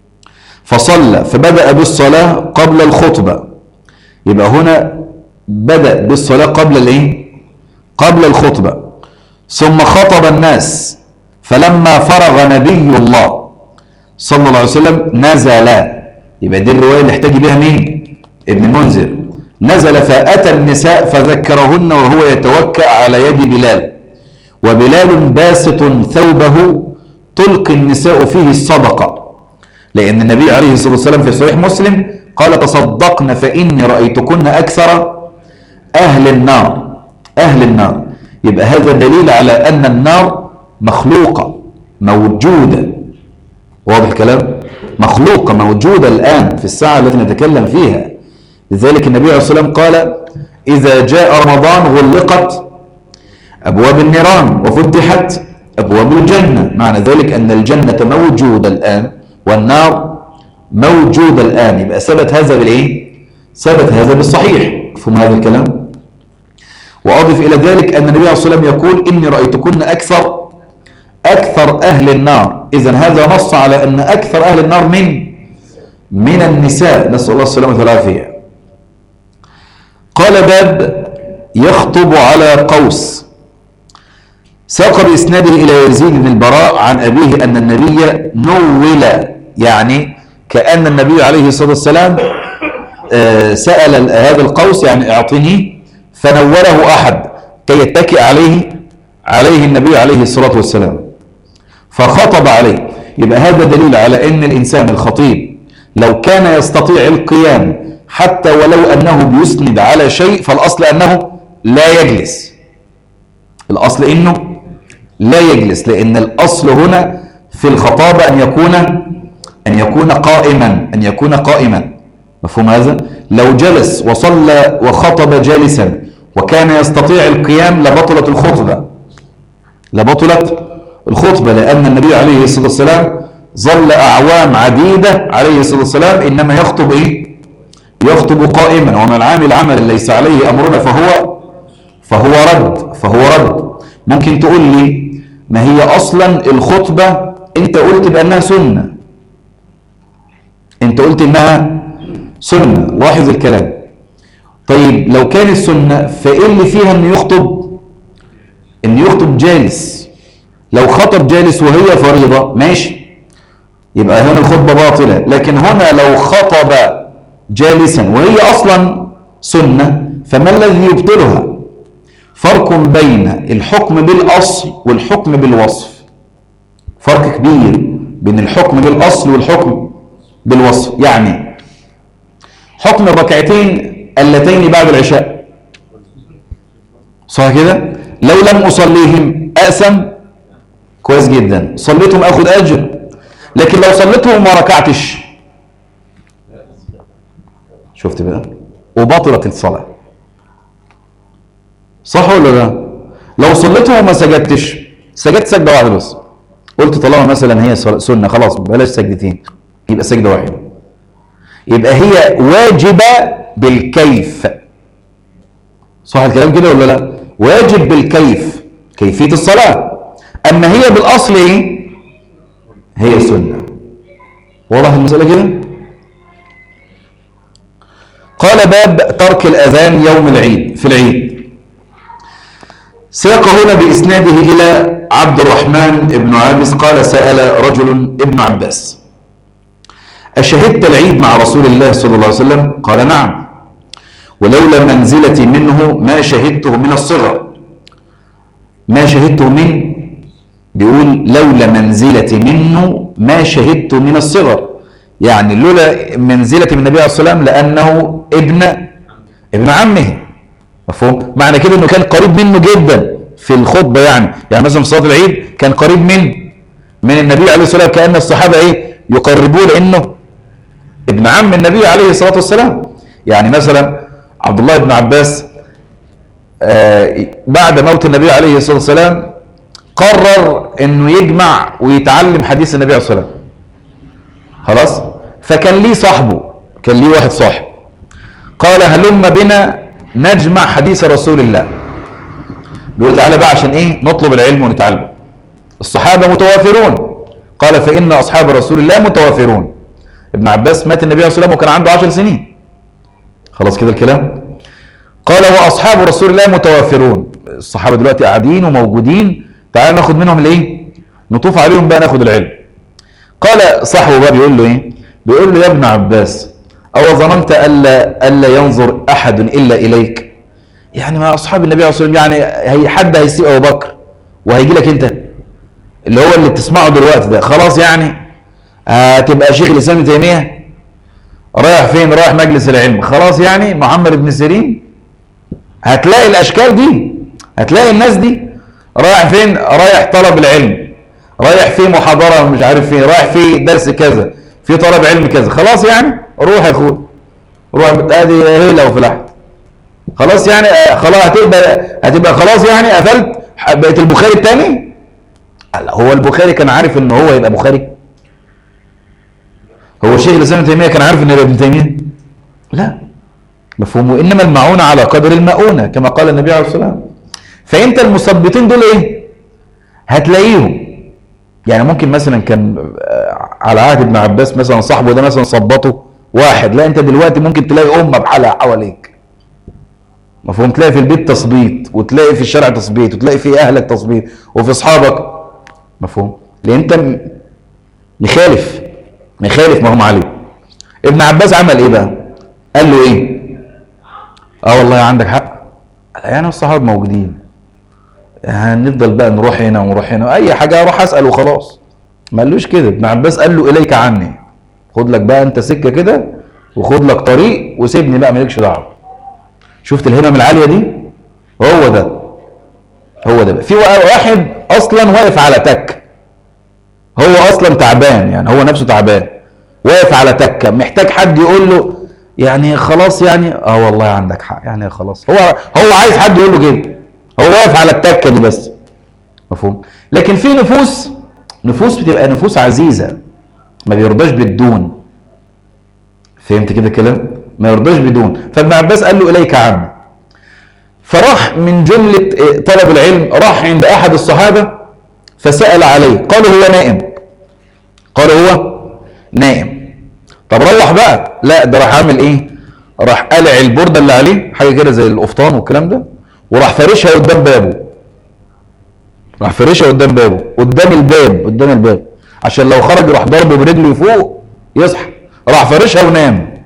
فصلى فبدأ بالصلاة قبل الخطبة يبقى هنا بدأ بالصلاة قبل الايه قبل الخطبة ثم خطب الناس فلما فرغ نبي الله صلى الله عليه وسلم نزل يبقى دي الرواية اللي احتاج بها مين ابن المنذر نزل فأتى النساء فذكرهن وهو يتوكأ على يد بلال وبلال باسط ثوبه تلقي النساء فيه الصدقة لأن النبي عليه الصلاة والسلام في صحيح مسلم قال تصدقن فإني رأيتكن أكثر أهل النار أهل النار يبقى هذا دليل على أن النار مخلوقة موجودة واضح الكلام مخلوقة موجودة الآن في الساعة التي نتكلم فيها لذلك النبي عليه الصلاة والسلام قال إذا جاء رمضان غلقت أبواب النيران وفتحت أبواب الجنة معنى ذلك أن الجنة موجودة الآن والنار موجودة الآن يبقى ثبت هذا بالإيه؟ ثبت هذا بالصحيح مفهوم هذا الكلام وأضف إلى ذلك أن النبي عليه الصلاة والسلام يقول إني رأيتكن أكثر أكثر أهل النار إذا هذا نص على أن أكثر أهل النار من من النساء نسأل الله السلامة والعافية قال باب يخطب على قوس ساق بإسناده إلى يزيد بن البراء عن أبيه أن النبي نول يعني كأن النبي عليه الصلاة والسلام آه، سأل هذا القوس يعني اعطني فنوله أحد كي يتكئ عليه عليه النبي عليه الصلاة والسلام فخطب عليه يبقى هذا دليل على أن الإنسان الخطيب لو كان يستطيع القيام حتى ولو أنه بيسند على شيء فالأصل أنه لا يجلس الأصل أنه لا يجلس لأن الأصل هنا في الخطابة أن يكون أن يكون قائما أن يكون قائما مفهوم هذا لو جلس وصلى وخطب جالسا وكان يستطيع القيام لبطلت الخطبة لبطلت الخطبة لأن النبي عليه الصلاة والسلام ظل أعوام عديدة عليه الصلاة والسلام إنما يخطب إيه يخطب قائما ومن عامل عمل ليس عليه أمرنا فهو فهو رد فهو رد ممكن تقول لي ما هي أصلا الخطبة أنت قلت بأنها سنة أنت قلت إنها سنة لاحظ الكلام طيب لو كانت سنة فإيه اللي فيها أن يخطب أن يخطب جالس لو خطب جالس وهي فريضة ماشي يبقى هنا الخطبة باطلة لكن هنا لو خطب جالسا وهي أصلا سنة فما الذي يبطلها فرق بين الحكم بالأصل والحكم بالوصف فرق كبير بين الحكم بالأصل والحكم بالوصف يعني حكم الركعتين اللتين بعد العشاء صح كده لو لم أصليهم أأسم كويس جدا صليتهم أخذ أجر لكن لو صليتهم وما ركعتش شفت بقى وبطلت الصلاة صح ولا لا لو صليتهم وما سجدتش سجدت سجدة واحدة بس قلت طالما مثلا هي سنة خلاص بلاش سجدتين يبقى سجدة واحدة يبقى هي واجبة بالكيف صح الكلام كده ولا لا واجب بالكيف كيفية الصلاة أما هي بالأصل إيه هي سنة واضح المسألة كده قال باب ترك الأذان يوم العيد في العيد سيق هنا بإسناده إلى عبد الرحمن بن عابس قال سأل رجل ابن عباس أشهدت العيد مع رسول الله صلى الله عليه وسلم قال نعم ولولا منزلتي منه ما شهدته من الصغر ما شهدته من بيقول لولا منزلتي منه ما شهدت من الصغر يعني لولا منزلتي من النبي عليه الصلاة والسلام لأنه ابن ابن عمه مفهوم معنى كده انه كان قريب منه جدا في الخطبة يعني يعني مثلا في صلاة العيد كان قريب من من النبي عليه الصلاة والسلام كأن الصحابة ايه يقربوه لأنه ابن عم النبي عليه الصلاة والسلام يعني مثلا عبد الله بن عباس آه بعد موت النبي عليه الصلاة والسلام قرر انه يجمع ويتعلم حديث النبي عليه الصلاة والسلام خلاص فكان ليه صاحبه كان ليه واحد صاحب قال هلم بنا نجمع حديث رسول الله بيقول تعالى بقى عشان ايه نطلب العلم ونتعلم الصحابة متوافرون قال فإن أصحاب رسول الله متوافرون ابن عباس مات النبي صلى الله عليه وسلم وكان عنده عشر سنين خلاص كده الكلام قال وأصحاب رسول الله متوافرون الصحابة دلوقتي قاعدين وموجودين تعالى ناخد منهم الايه نطوف عليهم بقى ناخد العلم قال صاحبه بقى بيقول له ايه بيقول له يا ابن عباس أو ظننت ألا, ألا ينظر أحد إلا إليك يعني ما أصحاب النبي عليه الصلاة والسلام يعني هي حد هيسيء أبو بكر وهيجي لك أنت اللي هو اللي بتسمعه دلوقتي ده خلاص يعني هتبقى شيخ الإسلام ابن تيمية رايح فين رايح مجلس العلم خلاص يعني محمد بن سيرين هتلاقي الأشكال دي هتلاقي الناس دي رايح فين رايح طلب العلم رايح في محاضرة مش عارف فين رايح في درس كذا في طلب علم كذا خلاص يعني روح يا اخويا روح ادي هيله وفلاح خلاص يعني آه، خلاص هتبقى هتبقى خلاص يعني قفلت بقت البخاري الثاني هو البخاري كان عارف ان هو يبقى بخاري هو شيخ الاسلام ابن تيميه كان عارف ان يبقى ابن تيميه لا مفهوم وانما المعونه على قدر المؤونه كما قال النبي عليه الصلاه والسلام فانت المثبطين دول ايه هتلاقيهم يعني ممكن مثلا كان آه، على عهد ابن عباس مثلا صاحبه ده مثلا صبطه واحد لا انت دلوقتي ممكن تلاقي امه بحالها حواليك مفهوم تلاقي في البيت تثبيط وتلاقي في الشارع تثبيط وتلاقي في اهلك تثبيط وفي اصحابك مفهوم لان انت م- مخالف مخالف ما هم عليه ابن عباس عمل ايه بقى قال له ايه اه والله عندك حق قال يعني الصحابه موجودين هنفضل بقى نروح هنا ونروح هنا اي حاجه اروح اسال وخلاص ما قالوش كده ابن عباس قال له اليك عني خد لك بقى انت سكه كده وخد لك طريق وسيبني بقى مالكش دعوه شفت الهمم العاليه دي هو ده هو ده بقى. في واحد اصلا واقف على تك هو اصلا تعبان يعني هو نفسه تعبان واقف على تكه محتاج حد يقول له يعني خلاص يعني اه والله عندك حق يعني خلاص هو هو عايز حد يقول له كده هو واقف على التكه دي بس مفهوم لكن في نفوس نفوس بتبقى نفوس عزيزه ما بيرضاش بالدون فهمت كده الكلام ما يرضاش بدون فابن عباس قال له اليك عني فراح من جمله إيه، طلب العلم راح عند احد الصحابه فسال عليه قال هو نائم قال هو نائم طب روح بقى لا ده راح عامل ايه راح قلع البرده اللي عليه حاجه كده زي القفطان والكلام ده وراح فارشها قدام بابه راح فارشها قدام بابه قدام الباب قدام الباب عشان لو خرج يروح ضربه برجله فوق يصحى راح فارشها ونام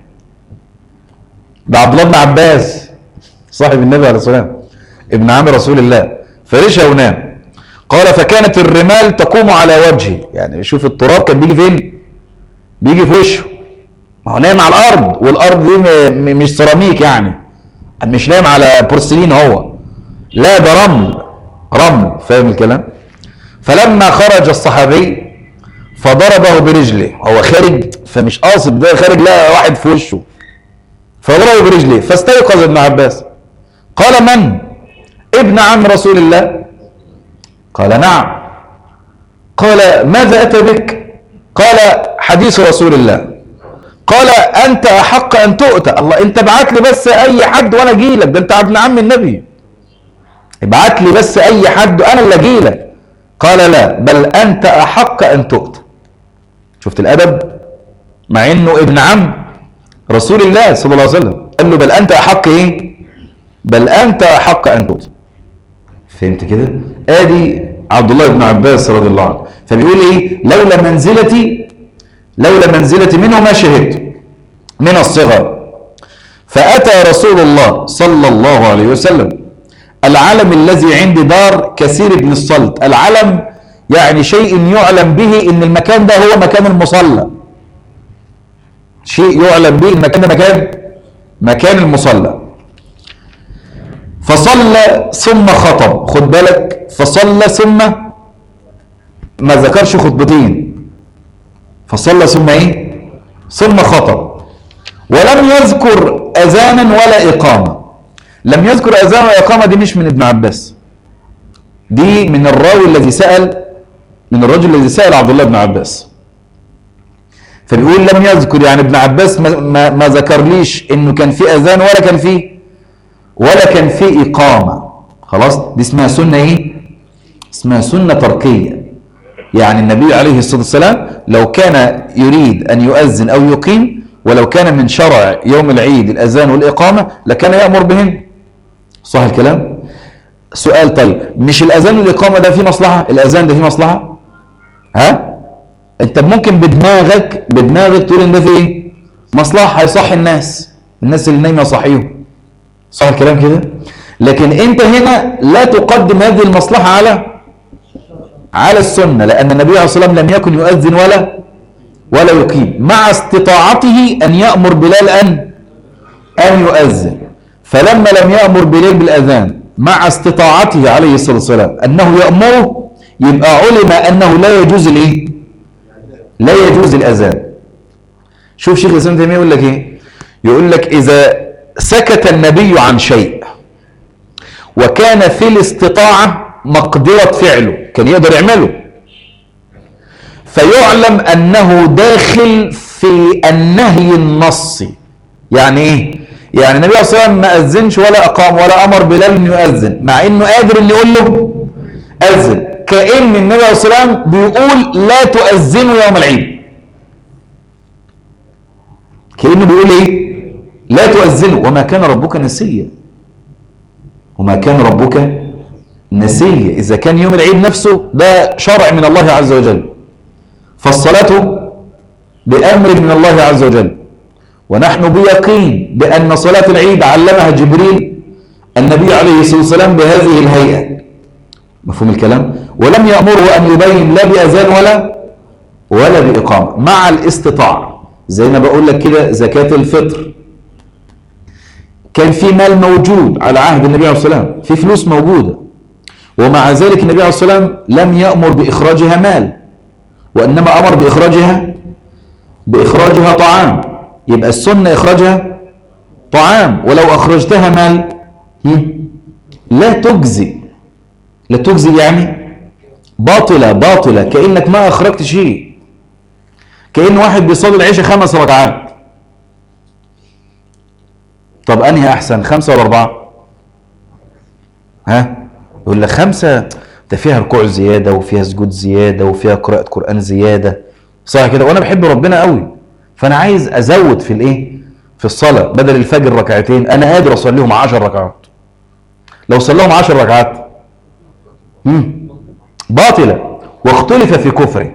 ده عبد الله بن عباس صاحب النبي عليه الصلاه والسلام ابن عم رسول الله فارشها ونام قال فكانت الرمال تقوم على وجهي يعني شوف التراب كان بيجي فين بيجي في وشه ما هو نايم على الارض والارض دي م- م- مش سيراميك يعني مش نايم على بورسلين هو لا ده رمل رمل فاهم الكلام فلما خرج الصحابي فضربه برجله هو خارج فمش قاصد ده خارج لقى واحد في وشه فضربه برجله فاستيقظ ابن عباس قال من ابن عم رسول الله قال نعم قال ماذا أتى بك قال حديث رسول الله قال أنت أحق أن تؤتى الله أنت ابعت لي بس أي حد وأنا أجي لك ده أنت ابن عم النبي ابعت لي بس أي حد أنا اللي أجي لك قال لا بل أنت أحق أن تؤتى شفت الأدب مع إنه ابن عم رسول الله صلى الله عليه وسلم قال له بل أنت أحق إيه بل أنت أحق أن تؤتى فهمت كده ادي عبد الله بن عباس رضي الله عنه فبيقول ايه لولا منزلتي لولا منزلتي منه ما شهدت من الصغر فاتى رسول الله صلى الله عليه وسلم العلم الذي عندي دار كثير بن الصلت العلم يعني شيء يعلم به ان المكان ده هو مكان المصلى شيء يعلم به المكان ده مكان مكان المصلى فصلى ثم خطب خد بالك فصلى ثم ما ذكرش خطبتين فصلى ثم ايه ثم خطب ولم يذكر اذانا ولا اقامه لم يذكر اذان ولا اقامه دي مش من ابن عباس دي من الراوي الذي سال من الرجل الذي سال عبد الله بن عباس فبيقول لم يذكر يعني ابن عباس ما, ما, ما ذكرليش انه كان في اذان ولا كان فيه ولا كان في إقامة خلاص دي اسمها سنة إيه اسمها سنة تركية يعني النبي عليه الصلاة والسلام لو كان يريد أن يؤذن أو يقيم ولو كان من شرع يوم العيد الأذان والإقامة لكان يأمر بهن صح الكلام سؤال طيب مش الأذان والإقامة ده فيه مصلحة الأذان ده فيه مصلحة ها انت ممكن بدماغك بدماغك تقول ان ده فيه ايه مصلحة هيصحي الناس الناس اللي نايمة صحيهم صح الكلام كده لكن انت هنا لا تقدم هذه المصلحة على على السنة لأن النبي عليه الصلاة والسلام لم يكن يؤذن ولا ولا يقيم مع استطاعته أن يأمر بلال أن أن يؤذن فلما لم يأمر بلال بالأذان مع استطاعته عليه الصلاة والسلام أنه يأمره يبقى علم أنه لا يجوز الإيه؟ لا يجوز الأذان شوف شيخ الإسلام تيمية يقول لك إيه؟ يقول لك إذا سكت النبي عن شيء وكان في الاستطاعة مقدرة فعله كان يقدر يعمله فيعلم أنه داخل في النهي النصي يعني إيه؟ يعني النبي صلى الله عليه وسلم ما أذنش ولا أقام ولا أمر بلال أن يؤذن مع أنه قادر أن يقول له أذن كأن النبي صلى الله عليه وسلم بيقول لا تؤذنوا يوم العيد كأنه بيقول إيه؟ لا تؤذنوا وما كان ربك نسيا وما كان ربك نسيا إذا كان يوم العيد نفسه ده شرع من الله عز وجل فالصلاة بأمر من الله عز وجل ونحن بيقين بأن صلاة العيد علمها جبريل النبي عليه الصلاة والسلام بهذه الهيئة مفهوم الكلام ولم يأمره أن يبين لا بأذان ولا ولا بإقامة مع الاستطاعة زي ما بقول لك كده زكاة الفطر كان في مال موجود على عهد النبي عليه الصلاة والسلام في فلوس موجودة ومع ذلك النبي عليه الصلاة والسلام لم يأمر بإخراجها مال وإنما أمر بإخراجها بإخراجها طعام يبقى السنة إخراجها طعام ولو أخرجتها مال لا تجزي لا تجزي يعني باطلة باطلة كأنك ما أخرجت شيء كأن واحد بيصلي العشاء خمس ركعات طب أنهي أحسن خمسة ولا أربعة ها يقول لك خمسة ده فيها ركوع زيادة وفيها سجود زيادة وفيها قراءة قرآن زيادة صح كده وأنا بحب ربنا قوي فأنا عايز أزود في الإيه في الصلاة بدل الفجر ركعتين أنا قادر أصليهم عشر ركعات لو صليهم عشر ركعات مم. باطلة واختلف في كفره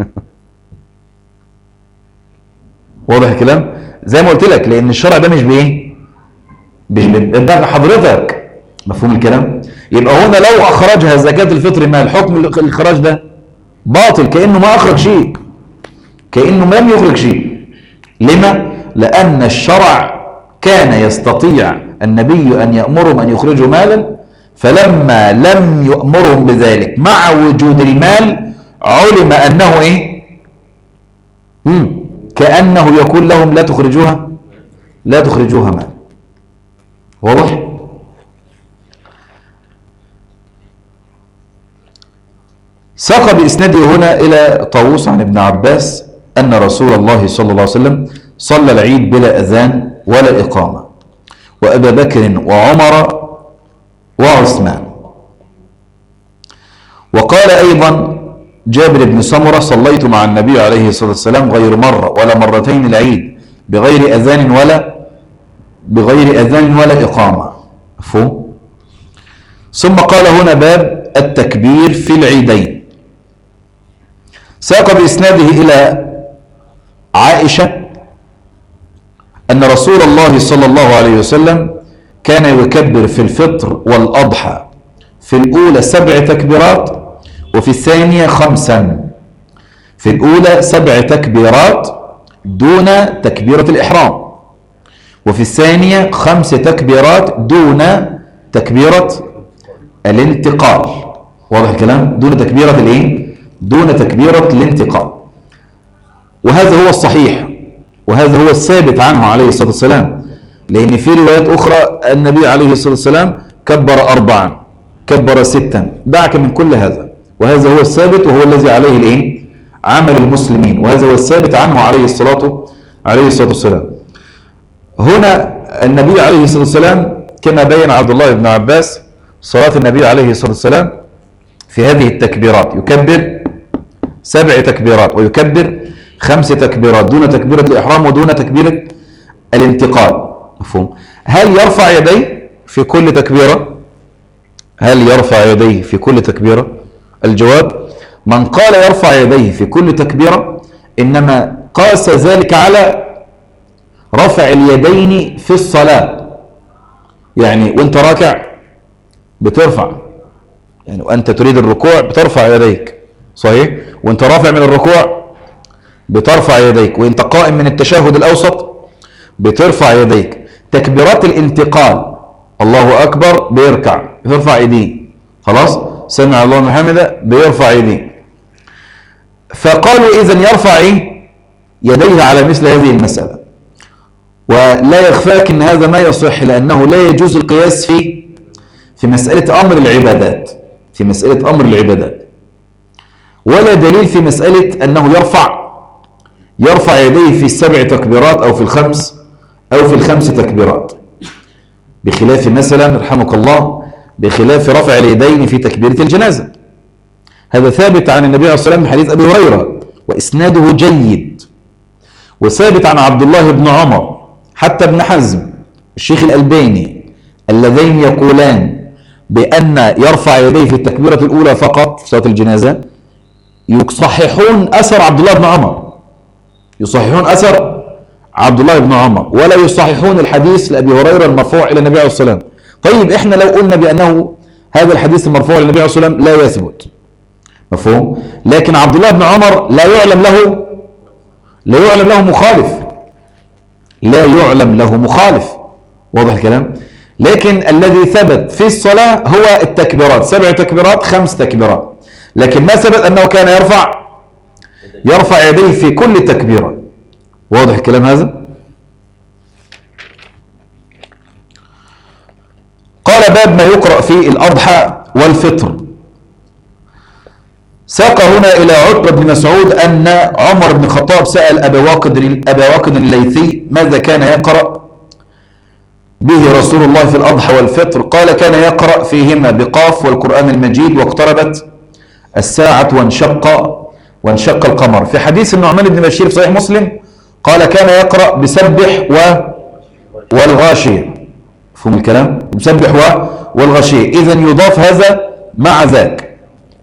واضح الكلام زي ما قلت لك لأن الشرع ده مش بإيه مش بدماغ حضرتك مفهوم الكلام يبقى هنا لو أخرجها زكاة الفطر ما الحكم الإخراج ده باطل كأنه ما أخرج شيء كأنه لم يخرج شيء لما؟ لأن الشرع كان يستطيع النبي أن يأمرهم أن يخرجوا مالا فلما لم يأمرهم بذلك مع وجود المال علم أنه إيه؟ مم. كأنه يقول لهم لا تخرجوها لا تخرجوها مال واضح؟ ساق بإسناده هنا إلى طاووس عن ابن عباس أن رسول الله صلى الله عليه وسلم صلى العيد بلا أذان ولا إقامة وأبا بكر وعمر وعثمان وقال أيضا جابر بن سمرة صليت مع النبي عليه الصلاة والسلام غير مرة ولا مرتين العيد بغير أذان ولا بغير أذان ولا إقامة مفهوم ثم قال هنا باب التكبير في العيدين ساق بإسناده إلى عائشة أن رسول الله صلى الله عليه وسلم كان يكبر في الفطر والأضحى في الأولى سبع تكبيرات وفي الثانية خمسا في الأولى سبع تكبيرات دون تكبيرة الإحرام وفي الثانية خمس تكبيرات دون تكبيرة الانتقال واضح الكلام دون تكبيرة الايه دون تكبيرة الانتقال وهذا هو الصحيح وهذا هو الثابت عنه عليه الصلاة والسلام لأن في روايات أخرى النبي عليه الصلاة والسلام كبر أربعا كبر ستا دعك من كل هذا وهذا هو الثابت وهو الذي عليه الايه عمل المسلمين وهذا هو الثابت عنه عليه الصلاة عليه الصلاة والسلام هنا النبي عليه الصلاة والسلام كما بين عبد الله بن عباس صلاة النبي عليه الصلاة والسلام في هذه التكبيرات يكبر سبع تكبيرات ويكبر خمس تكبيرات دون تكبيرة الإحرام ودون تكبيرة الانتقال مفهوم هل يرفع يديه في كل تكبيرة هل يرفع يديه في كل تكبيرة الجواب من قال يرفع يديه في كل تكبيرة إنما قاس ذلك على رفع اليدين في الصلاة يعني وانت راكع بترفع يعني وانت تريد الركوع بترفع يديك صحيح وانت رافع من الركوع بترفع يديك وانت قائم من التشهد الاوسط بترفع يديك تكبيرات الانتقال الله اكبر بيركع بيرفع ايديه خلاص سمع الله لمن حمده بيرفع ايديه فقالوا اذا يرفع ايه يديه على مثل هذه المساله ولا يخفاك ان هذا ما يصح لانه لا يجوز القياس في في مساله امر العبادات في مساله امر العبادات ولا دليل في مساله انه يرفع يرفع يديه في السبع تكبيرات او في الخمس او في الخمس تكبيرات بخلاف مثلا رحمك الله بخلاف رفع اليدين في تكبيره الجنازه هذا ثابت عن النبي عليه الصلاه والسلام حديث ابي هريره واسناده جيد وثابت عن عبد الله بن عمر حتى ابن حزم الشيخ الألباني اللذين يقولان بأن يرفع يديه في التكبيرة الأولى فقط في صلاة الجنازة يصححون أثر عبد الله بن عمر يصححون أثر عبد الله بن عمر ولا يصححون الحديث لأبي هريرة المرفوع إلى النبي عليه الصلاة والسلام طيب إحنا لو قلنا بأنه هذا الحديث المرفوع إلى النبي عليه الصلاة والسلام لا يثبت مفهوم لكن عبد الله بن عمر لا يعلم له لا يعلم له مخالف لا يعلم له مخالف واضح الكلام لكن الذي ثبت في الصلاة هو التكبيرات سبع تكبيرات خمس تكبيرات لكن ما ثبت أنه كان يرفع يرفع يديه في كل تكبيرة واضح الكلام هذا قال باب ما يقرأ في الأضحى والفطر ساق هنا إلى عتبة بن مسعود أن عمر بن الخطاب سأل أبا واقد أبا واقد الليثي ماذا كان يقرأ به رسول الله في الأضحى والفطر قال كان يقرأ فيهما بقاف والقرآن المجيد واقتربت الساعة وانشق وانشق القمر في حديث النعمان بن بشير في صحيح مسلم قال كان يقرأ بسبح و والغاشية فهم الكلام بسبح و والغاشية إذا يضاف هذا مع ذاك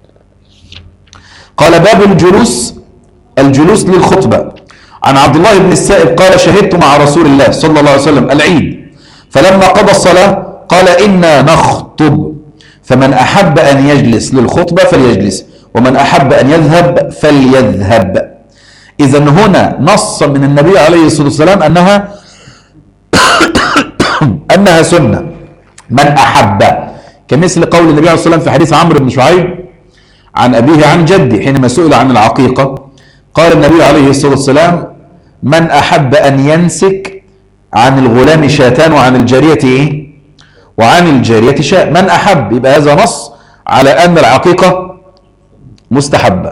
قال باب الجلوس الجلوس للخطبة عن عبد الله بن السائب قال شهدت مع رسول الله صلى الله عليه وسلم العيد فلما قضى الصلاة قال إنا نخطب فمن أحب أن يجلس للخطبة فليجلس ومن أحب أن يذهب فليذهب إذا هنا نص من النبي عليه الصلاة والسلام أنها أنها سنة من أحب كمثل قول النبي عليه الصلاة والسلام في حديث عمرو بن شعيب عن أبيه عن جدي حينما سئل عن العقيقة قال النبي عليه الصلاة والسلام من أحب أن ينسك عن الغلام شاتان وعن الجارية إيه؟ وعن الجارية شاء من أحب يبقى هذا نص على أن العقيقة مستحبة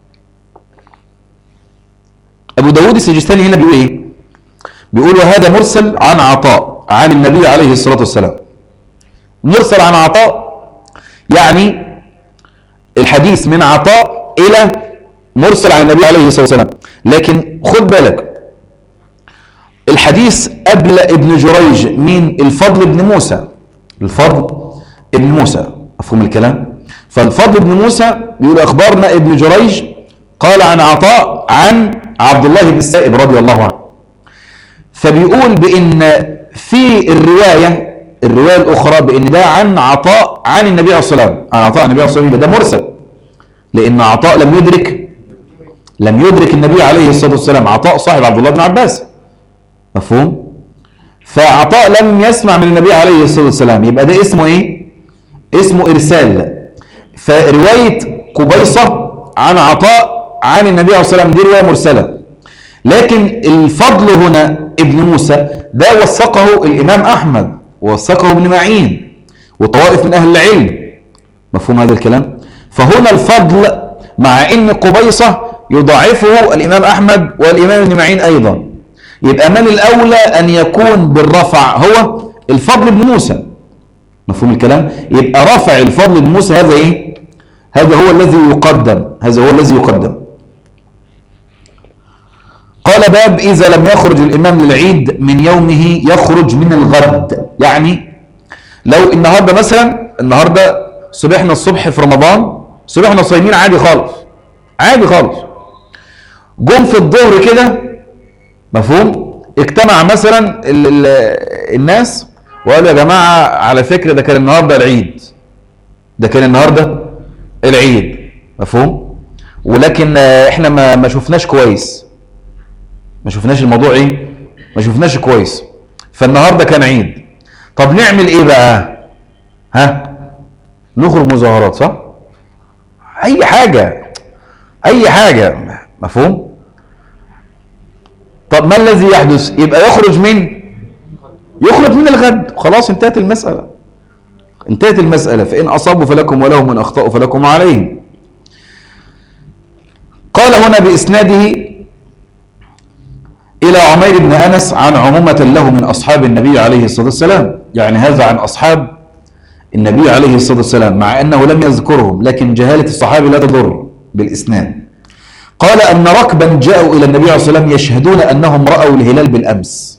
أبو داود السجستاني هنا بيقول إيه بيقول وهذا مرسل عن عطاء عن النبي عليه الصلاة والسلام مرسل عن عطاء يعني الحديث من عطاء إلى مرسل عن النبي عليه الصلاة والسلام لكن خد بالك الحديث قبل ابن جريج مين الفضل بن موسى الفضل ابن موسى مفهوم الكلام فالفضل بن موسى بيقول أخبرنا ابن جريج قال عن عطاء عن عبد الله بن السائب رضي الله عنه فبيقول بأن في الرواية الرواية الأخرى بأن ده عن عطاء عن النبي عليه الصلاة والسلام عن عطاء النبي عليه الصلاة والسلام ده مرسل لأن عطاء لم يدرك لم يدرك النبي عليه الصلاة والسلام عطاء صاحب عبد الله بن عباس مفهوم فعطاء لم يسمع من النبي عليه الصلاة والسلام يبقى ده اسمه ايه اسمه إرسال فرواية قبيصة عن عطاء عن النبي عليه الصلاة والسلام دي رواية مرسلة لكن الفضل هنا ابن موسى ده وثقه الإمام أحمد ووثقه ابن معين وطوائف من أهل العلم مفهوم هذا الكلام فهنا الفضل مع ان قبيصة يضعفه الإمام أحمد والإمام ابن معين أيضا يبقى من الأولى أن يكون بالرفع هو الفضل بن موسى مفهوم الكلام يبقى رفع الفضل لموسى هذا ايه هذا هو الذي يقدم هذا هو الذي يقدم قال باب إذا لم يخرج الإمام للعيد من يومه يخرج من الغد يعني لو النهاردة مثلا النهاردة صبحنا الصبح في رمضان صبحنا صايمين عادي خالص عادي خالص جم في الظهر كده مفهوم اجتمع مثلا ال ال الناس وقالوا يا جماعة على فكرة ده كان النهاردة العيد ده كان النهاردة العيد مفهوم ولكن آه، احنا ما ما شفناش كويس ما شفناش الموضوع ايه ما شفناش كويس فالنهارده كان عيد طب نعمل ايه بقى ها نخرج مظاهرات صح اي حاجه اي حاجه مفهوم طب ما الذي يحدث يبقى يخرج من يخرج من الغد خلاص انتهت المساله انتهت المساله فان اصابوا فلكم ولهم من اخطاوا فلكم عليهم قال هنا باسناده إلى عمير بن أنس عن عمومة له من أصحاب النبي عليه الصلاة والسلام يعني هذا عن أصحاب النبي عليه الصلاة والسلام مع أنه لم يذكرهم لكن جهالة الصحابي لا تضر بالإسناد قال أن ركبا جاءوا إلى النبي عليه الصلاة والسلام يشهدون أنهم رأوا الهلال بالأمس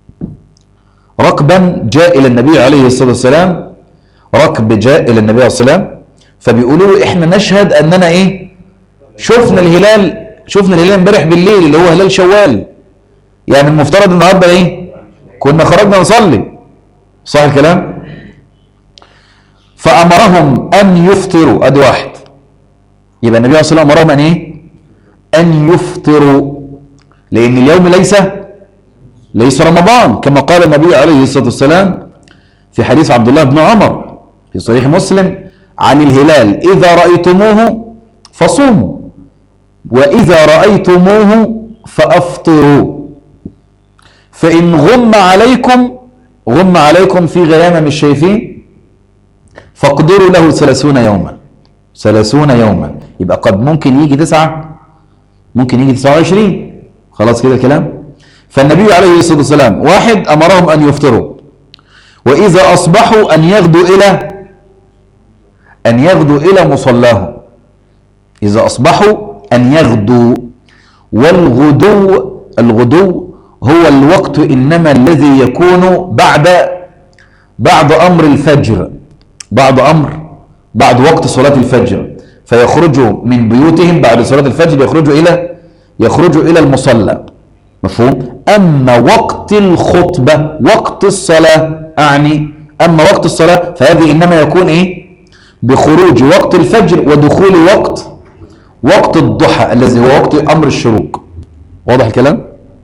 ركبا جاء إلى النبي عليه الصلاة والسلام ركب جاء إلى النبي عليه الصلاة والسلام فبيقولوا له إحنا نشهد أننا إيه شفنا الهلال شفنا الهلال امبارح بالليل اللي هو هلال شوال يعني المفترض النهارده ايه كنا خرجنا نصلي صح الكلام فامرهم ان يفطروا ادي واحد يبقى النبي صلى الله عليه وسلم امرهم ان ايه ان يفطروا لان اليوم ليس ليس رمضان كما قال النبي عليه الصلاه والسلام في حديث عبد الله بن عمر في صحيح مسلم عن الهلال اذا رايتموه فصوموا واذا رايتموه فافطروا فإن غم عليكم غم عليكم في غيامة مش شايفين فاقدروا له ثلاثون يوما ثلاثون يوما يبقى قد ممكن يجي تسعة ممكن يجي تسعة وعشرين خلاص كده كلام فالنبي عليه الصلاة والسلام واحد أمرهم أن يفطروا وإذا أصبحوا أن يغدوا إلى أن يغدوا إلى مصلاهم إذا أصبحوا أن يغدوا والغدو الغدو هو الوقت إنما الذي يكون بعد بعد أمر الفجر بعد أمر بعد وقت صلاة الفجر فيخرجوا من بيوتهم بعد صلاة الفجر يخرجوا إلى يخرجوا إلى المصلى مفهوم أما وقت الخطبة وقت الصلاة أعني أما وقت الصلاة فهذه إنما يكون إيه بخروج وقت الفجر ودخول وقت وقت الضحى الذي هو وقت أمر الشروق واضح الكلام؟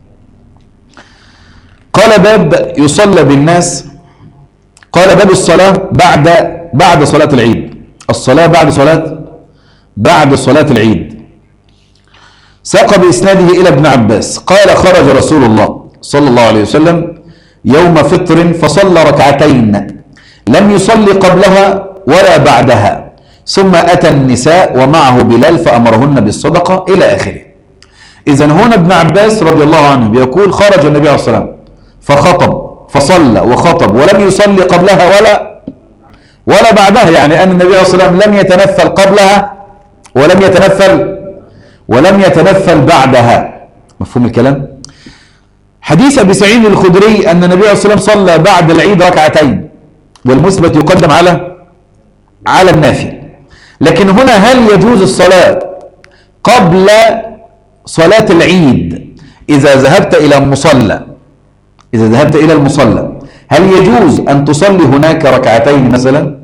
قال باب يصلى بالناس قال باب الصلاة بعد بعد صلاة العيد الصلاة بعد صلاة بعد صلاة العيد ساق بإسناده إلى ابن عباس قال خرج رسول الله صلى الله عليه وسلم يوم فطر فصلى ركعتين لم يصلي قبلها ولا بعدها ثم أتى النساء ومعه بلال فأمرهن بالصدقة إلى آخره إذا هنا ابن عباس رضي الله عنه بيقول خرج النبي عليه الصلاة والسلام فخطب فصلى وخطب ولم يصلي قبلها ولا ولا بعدها يعني أن النبي عليه الصلاة والسلام لم يتنفل قبلها ولم يتنفل ولم يتنفل بعدها مفهوم الكلام حديث أبي سعيد الخدري أن النبي عليه الصلاة والسلام صلى بعد العيد ركعتين والمثبت يقدم على على النافي لكن هنا هل يجوز الصلاة قبل صلاة العيد إذا ذهبت إلى مصلى إذا ذهبت إلى المصلى هل يجوز أن تصلي هناك ركعتين مثلا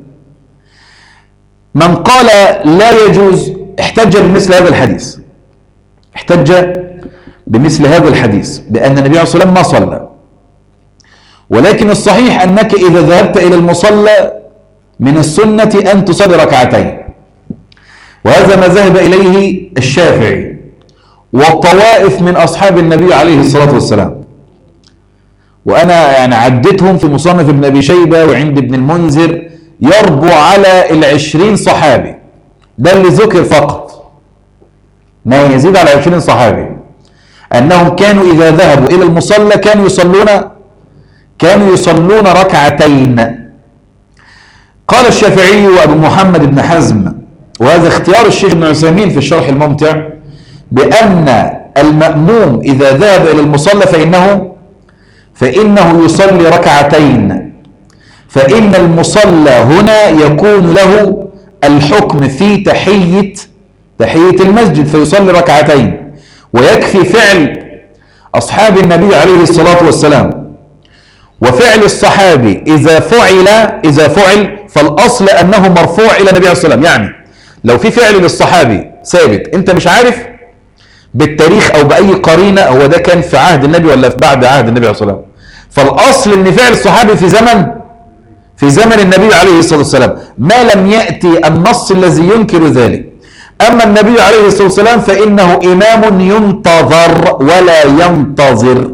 من قال لا يجوز احتج بمثل هذا الحديث احتج بمثل هذا الحديث بأن النبي عليه الصلاة والسلام ما صلى ولكن الصحيح أنك إذا ذهبت إلى المصلى من السنة أن تصلي ركعتين وهذا ما ذهب إليه الشافعي والطوائف من أصحاب النبي عليه الصلاة والسلام وأنا يعني عدتهم في مصنف ابن أبي شيبة وعند ابن المنذر يربو على العشرين صحابي ده اللي ذكر فقط ما يزيد على عشرين صحابي أنهم كانوا إذا ذهبوا إلى المصلى كانوا يصلون كانوا يصلون ركعتين قال الشافعي وأبو محمد بن حزم وهذا اختيار الشيخ ابن عثيمين في الشرح الممتع بأن المأموم إذا ذهب إلى المصلى فإنه فإنه يصلي ركعتين فإن المصلى هنا يكون له الحكم في تحية تحية المسجد فيصلي ركعتين ويكفي فعل أصحاب النبي عليه الصلاة والسلام وفعل الصحابي إذا فعل إذا فعل فالأصل أنه مرفوع إلى النبي عليه الصلاة والسلام يعني لو في فعل للصحابي ثابت أنت مش عارف بالتاريخ أو بأي قرينة هو ده كان في عهد النبي ولا في بعد عهد النبي عليه الصلاة والسلام فالأصل أن فعل الصحابي في زمن في زمن النبي عليه الصلاة والسلام ما لم يأتي النص الذي ينكر ذلك أما النبي عليه الصلاة والسلام فإنه إمام ينتظر ولا ينتظر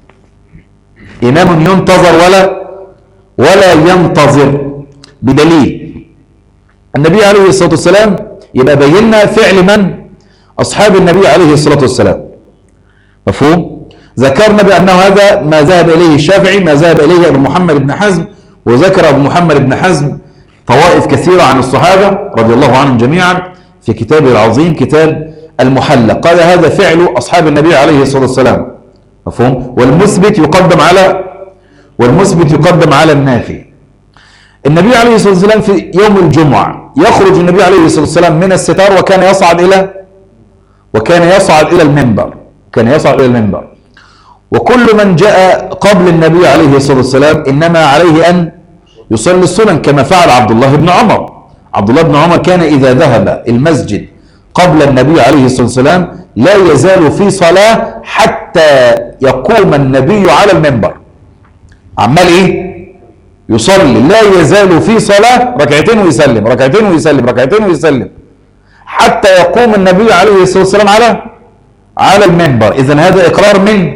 إمام ينتظر ولا ولا ينتظر بدليل النبي عليه الصلاة والسلام يبقى بينا فعل من أصحاب النبي عليه الصلاة والسلام مفهوم ذكرنا بأنه هذا ما ذهب إليه الشافعي ما ذهب إليه أبو محمد بن حزم وذكر أبو محمد بن حزم طوائف كثيرة عن الصحابة رضي الله عنهم جميعا في كتابه العظيم كتاب المحلى قال هذا فعل أصحاب النبي عليه الصلاة والسلام مفهوم والمثبت يقدم على والمثبت يقدم على النافي النبي عليه الصلاة والسلام في يوم الجمعة يخرج النبي عليه الصلاة والسلام من الستار وكان يصعد إلى وكان يصعد إلى المنبر كان يصعد إلى المنبر وكل من جاء قبل النبي عليه الصلاة والسلام إنما عليه أن يصلي السنن كما فعل عبد الله بن عمر عبد الله بن عمر كان إذا ذهب المسجد قبل النبي عليه الصلاة والسلام لا يزال في صلاة حتى يقوم النبي على المنبر عمال إيه يصلي لا يزال في صلاة ركعتين ويسلم ركعتين ويسلم ركعتين ويسلم حتى يقوم النبي عليه الصلاة والسلام على على المنبر إذا هذا إقرار من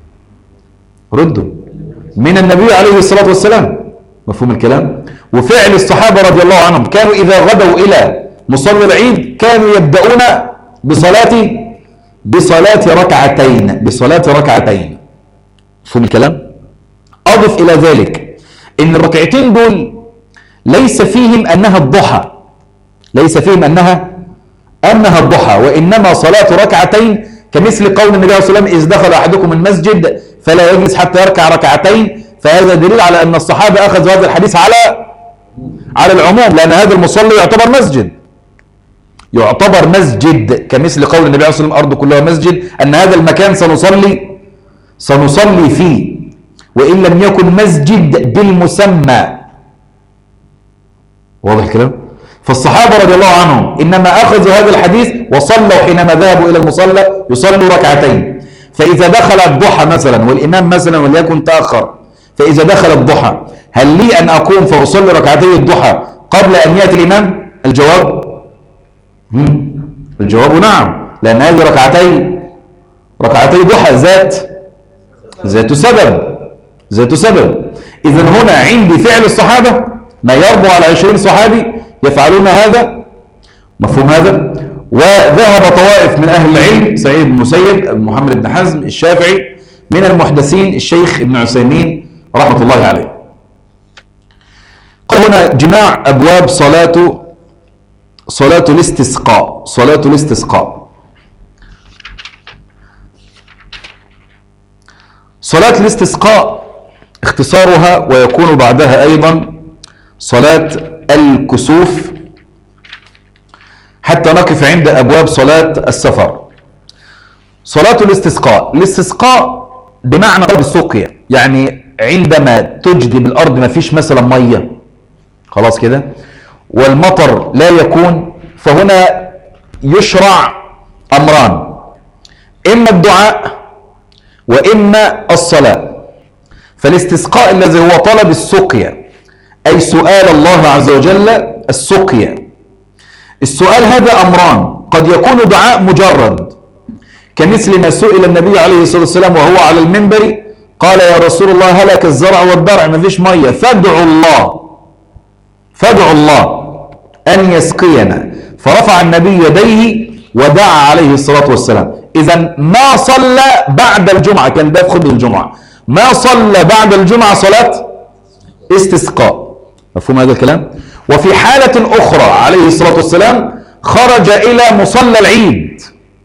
ردوا من النبي عليه الصلاة والسلام مفهوم الكلام وفعل الصحابة رضي الله عنهم كانوا إذا غدوا إلى مصلى العيد كانوا يبدأون بصلاة بصلاة ركعتين بصلاة ركعتين مفهوم الكلام أضف إلى ذلك إن الركعتين دول ليس فيهم أنها الضحى ليس فيهم أنها أنها الضحى وإنما صلاة ركعتين كمثل قول النبي صلى الله عليه وسلم إذ دخل أحدكم المسجد فلا يجلس حتى يركع ركعتين فهذا دليل على أن الصحابة أخذوا هذا الحديث على على العموم لأن هذا المصلي يعتبر مسجد يعتبر مسجد كمثل قول النبي عليه الصلاة والسلام أرض كلها مسجد أن هذا المكان سنصلي سنصلي فيه وإن لم يكن مسجد بالمسمى واضح الكلام فالصحابة رضي الله عنهم إنما أخذوا هذا الحديث وصلوا حينما ذهبوا إلى المصلى يصلوا ركعتين فإذا دخل الضحى مثلا والإمام مثلا وليكن تأخر فإذا دخل الضحى هل لي أن أقوم فأصلي ركعتي الضحى قبل أن يأتي الإمام الجواب مم. الجواب نعم لأن هذه ركعتي ركعتي ضحى ذات ذات سبب ذات سبب إذا هنا عندي فعل الصحابة ما يربو على عشرين صحابي يفعلون هذا مفهوم هذا وذهب طوائف من أهل العلم سعيد بن مسيب محمد بن حزم الشافعي من المحدثين الشيخ ابن عثيمين رحمة الله عليه قال هنا جماع أبواب صلاة صلاة الاستسقاء صلاة الاستسقاء صلاة الاستسقاء اختصارها ويكون بعدها أيضا صلاة الكسوف حتى نقف عند أبواب صلاة السفر صلاة الاستسقاء الاستسقاء بمعنى طلب السقيا يعني عندما تجدي بالأرض ما فيش مثلا مية خلاص كده والمطر لا يكون فهنا يشرع أمران إما الدعاء وإما الصلاة فالاستسقاء الذي هو طلب السقيا أي سؤال الله عز وجل السقيا السؤال هذا أمران قد يكون دعاء مجرد كمثل ما سئل النبي عليه الصلاة والسلام وهو على المنبر قال يا رسول الله هلك الزرع والضرع ما فيش مية فادعوا الله فادعوا الله أن يسقينا فرفع النبي يديه ودعا عليه الصلاة والسلام إذا ما صلى بعد الجمعة كان ده في خطبة الجمعة ما صلى بعد الجمعة صلاة استسقاء مفهوم هذا الكلام وفي حالة أخرى عليه الصلاة والسلام خرج إلى مصلى العيد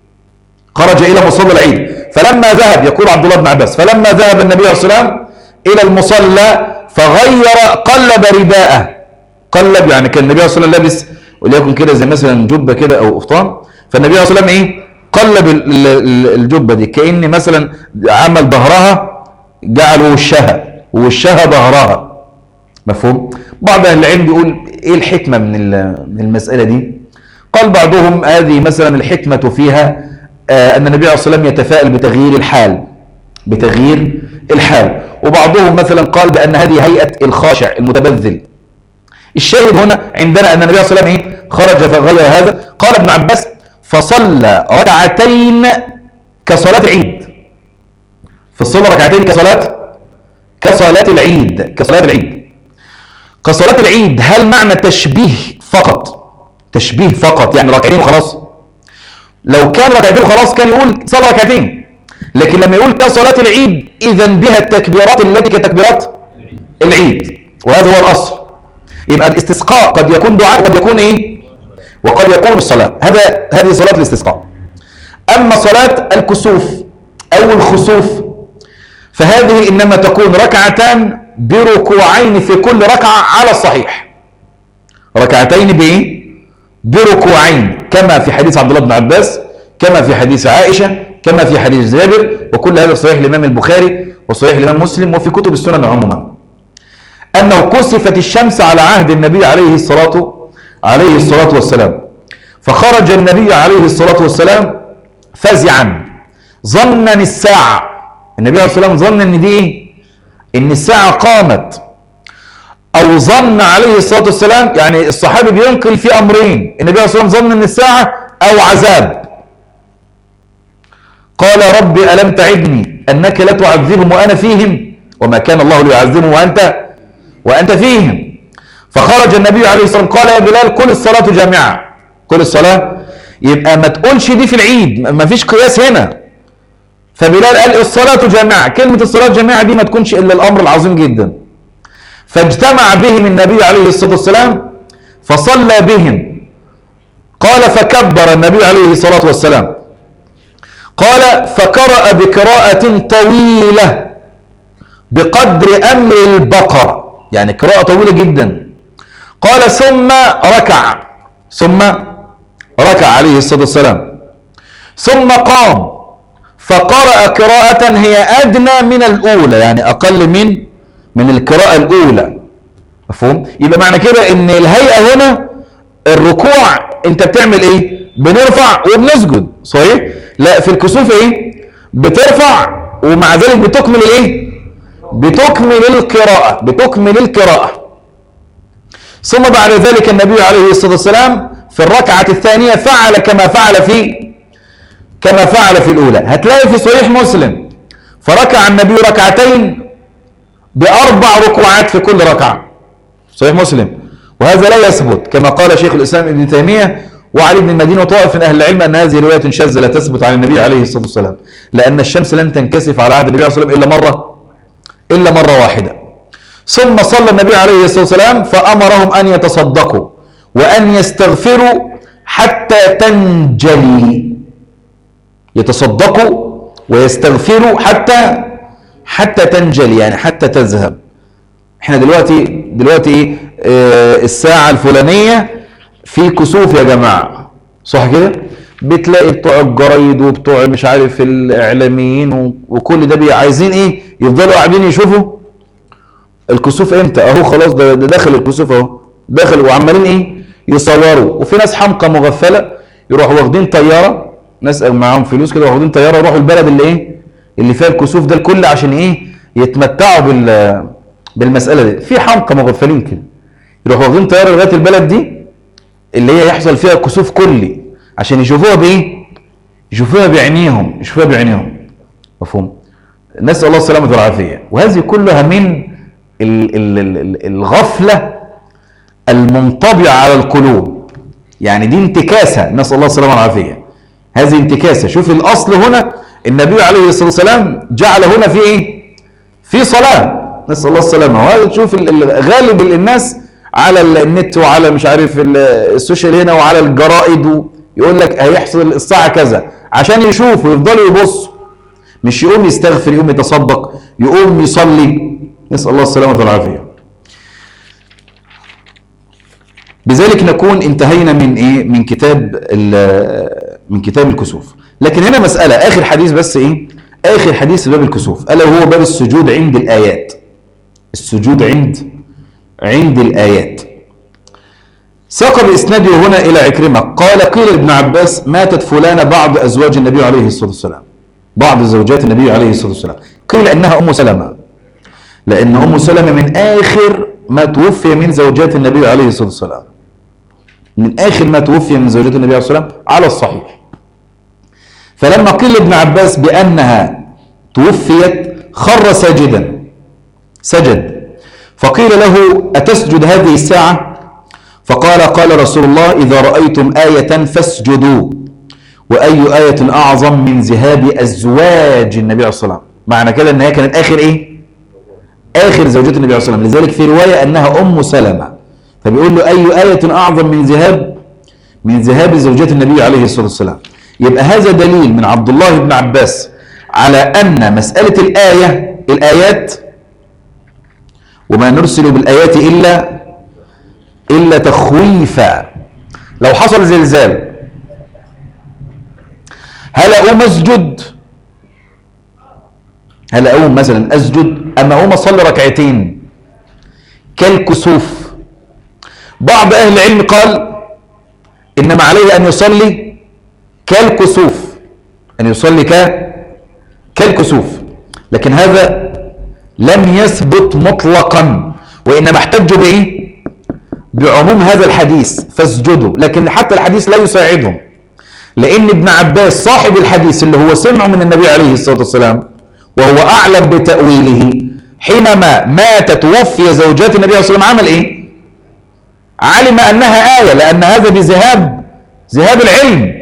خرج إلى مصلى العيد فلما ذهب يقول عبد الله بن عباس فلما ذهب النبي عليه الصلاة والسلام إلى المصلى فغير قلب رداءه قلب يعني كان النبي عليه الصلاة والسلام لابس وليكن كده زي مثلا جبة كده أو قفطان فالنبي عليه الصلاة والسلام إيه قلب ال- ال- ال- الجبة دي كأن مثلا عمل ظهرها جعل وشها ووشها ظهرها مفهوم بعض اهل العلم بيقول ايه الحكمه من ال- من المساله دي قال بعضهم هذه مثلا الحكمه فيها آه، ان النبي عليه الصلاه والسلام يتفائل بتغيير الحال بتغيير الحال وبعضهم مثلا قال بان هذه هيئه الخاشع المتبذل الشاهد هنا عندنا ان النبي عليه الصلاه والسلام ايه خرج فغير هذا قال ابن عباس فصلى ركعتين كصلاه العيد فصلى ركعتين كصلاه كصلاه العيد كصلاه العيد كصلاة العيد هل معنى تشبيه فقط تشبيه فقط يعني ركعتين وخلاص لو كان ركعتين وخلاص كان يقول صلى ركعتين لكن لما يقول كصلاة العيد إذا بها التكبيرات التي كتكبيرات العيد وهذا هو الأصل يبقى الاستسقاء قد يكون دعاء وقد يكون إيه وقد يكون الصلاة هذا هذه صلاة الاستسقاء أما صلاة الكسوف أو الخسوف فهذه إنما تكون ركعتان بركوعين في كل ركعة على الصحيح ركعتين بإيه؟ بركوعين كما في حديث عبد الله بن عباس كما في حديث عائشة كما في حديث جابر وكل هذا في صحيح الإمام البخاري وصحيح الإمام مسلم وفي كتب السنن عموما أنه كسفت الشمس على عهد النبي عليه الصلاة عليه الصلاة والسلام فخرج النبي عليه الصلاة والسلام فزعا ظنا الساعة النبي عليه الصلاة والسلام ظن ان دي ايه ان الساعة قامت او ظن عليه الصلاة والسلام يعني الصحابي بينقل في امرين النبي عليه الصلاة والسلام ظن ان الساعة او عذاب قال رب ألم تعدني أنك لا تعذبهم وأنا فيهم وما كان الله ليعذبهم وأنت وأنت فيهم فخرج النبي عليه الصلاة والسلام قال يا بلال كل الصلاة جامعة كل الصلاة يبقى ما تقولش دي في العيد ما فيش قياس هنا فبلال قال الصلاة جامعة كلمة الصلاة جامعة دي ما تكونش إلا الأمر العظيم جدا فاجتمع بهم النبي عليه الصلاة والسلام فصلى بهم قال فكبر النبي عليه الصلاة والسلام قال فقرأ بقراءة طويلة بقدر أمر البقرة يعني قراءة طويلة جدا قال ثم ركع ثم ركع عليه الصلاة والسلام ثم قام فقرأ قراءة هي أدنى من الأولى يعني أقل من من القراءة الأولى مفهوم؟ يبقى معنى كده إن الهيئة هنا الركوع أنت بتعمل إيه؟ بنرفع وبنسجد صحيح؟ لا في الكسوف إيه؟ بترفع ومع ذلك بتكمل الإيه؟ بتكمل القراءة بتكمل القراءة ثم بعد ذلك النبي عليه الصلاة والسلام في الركعة الثانية فعل كما فعل في كما فعل في الأولى هتلاقي في صحيح مسلم فركع النبي ركعتين بأربع ركوعات في كل ركعة صحيح مسلم وهذا لا يثبت كما قال شيخ الإسلام ابن تيمية وعلي بن المدينة وطائف من أهل العلم أن هذه رواية شاذة لا تثبت عن النبي عليه الصلاة والسلام لأن الشمس لن تنكسف على عهد النبي عليه الصلاة والسلام إلا مرة إلا مرة واحدة ثم صلى النبي عليه الصلاة والسلام فأمرهم أن يتصدقوا وأن يستغفروا حتى تنجلي يتصدقوا ويستغفروا حتى حتى تنجلي يعني حتى تذهب احنا دلوقتي دلوقتي ايه اه الساعة الفلانية في كسوف يا جماعة صح كده بتلاقي بتوع الجرايد وبتوع مش عارف الاعلاميين و- وكل ده بي عايزين ايه يفضلوا قاعدين يشوفوا الكسوف امتى اهو خلاص ده, ده داخل الكسوف اهو داخل وعمالين ايه يصوروا وفي ناس حمقى مغفله يروحوا واخدين طياره ناس معاهم فلوس كده واخدين طياره يروحوا البلد اللي ايه اللي فيها الكسوف ده الكل عشان ايه يتمتعوا بال بالمساله دي في حمقى مغفلين كده يروحوا واخدين طياره لغايه البلد دي اللي هي يحصل فيها كسوف كلي عشان يشوفوها بايه يشوفوها بعينيهم يشوفوها بعينيهم مفهوم نسال الله السلامه والعافيه وهذه كلها من ال- ال- ال- ال- الغفله المنطبعه على القلوب يعني دي انتكاسه نسال الله السلامه والعافيه هذه انتكاسه شوف الاصل هنا النبي عليه الصلاه والسلام جعل هنا في ايه في صلاه نسال الله السلامه وهذا تشوف ال- ال- غالب الناس على النت وعلى مش عارف ال- السوشيال هنا وعلى الجرائد و- يقول لك هيحصل الساعه كذا عشان يشوفوا يفضلوا يبصوا مش يقوم يستغفر يقوم يتصدق يقوم يصلي نسال الله السلامه والعافيه بذلك نكون انتهينا من ايه من كتاب ال- من كتاب الكسوف لكن هنا مساله اخر حديث بس ايه اخر حديث في باب الكسوف الا وهو باب السجود عند الايات السجود عند عند الايات ساق باسناده هنا الى عكرمه قال قيل لابن عباس ماتت فلانه بعض ازواج النبي عليه الصلاه والسلام بعض زوجات النبي عليه الصلاه والسلام قيل انها ام سلمه لان ام سلمه من اخر ما توفي من زوجات النبي عليه الصلاه والسلام من اخر ما توفي من زوجات النبي عليه الصلاه والسلام على الصحيح فلما قيل لابن عباس بانها توفيت خر ساجدا سجد فقيل له اتسجد هذه الساعه فقال قال رسول الله اذا رايتم ايه فاسجدوا واي ايه اعظم من ذهاب ازواج النبي عليه الصلاه والسلام معنى كده ان هي كانت اخر ايه اخر زوجات النبي عليه الصلاه والسلام لذلك في روايه انها ام سلمه فبيقول له اي ايه اعظم من ذهاب من ذهاب زوجات النبي عليه الصلاه والسلام يبقى هذا دليل من عبد الله بن عباس على ان مساله الايه الايات وما نرسل بالايات الا الا تخويفا لو حصل زلزال هل اقوم اسجد هل اقوم مثلا اسجد اما اقوم اصلي ركعتين كالكسوف بعض اهل العلم قال انما عليه ان يصلي كالكسوف ان يصلي ك كالكسوف لكن هذا لم يثبت مطلقا وانما احتجوا بايه بعموم هذا الحديث فاسجدوا لكن حتى الحديث لا يساعدهم لان ابن عباس صاحب الحديث اللي هو سمعه من النبي عليه الصلاه والسلام وهو اعلم بتاويله حينما مات توفي زوجات النبي صلى الله عليه وسلم عمل ايه علم انها ايه لان هذا بذهاب ذهاب العلم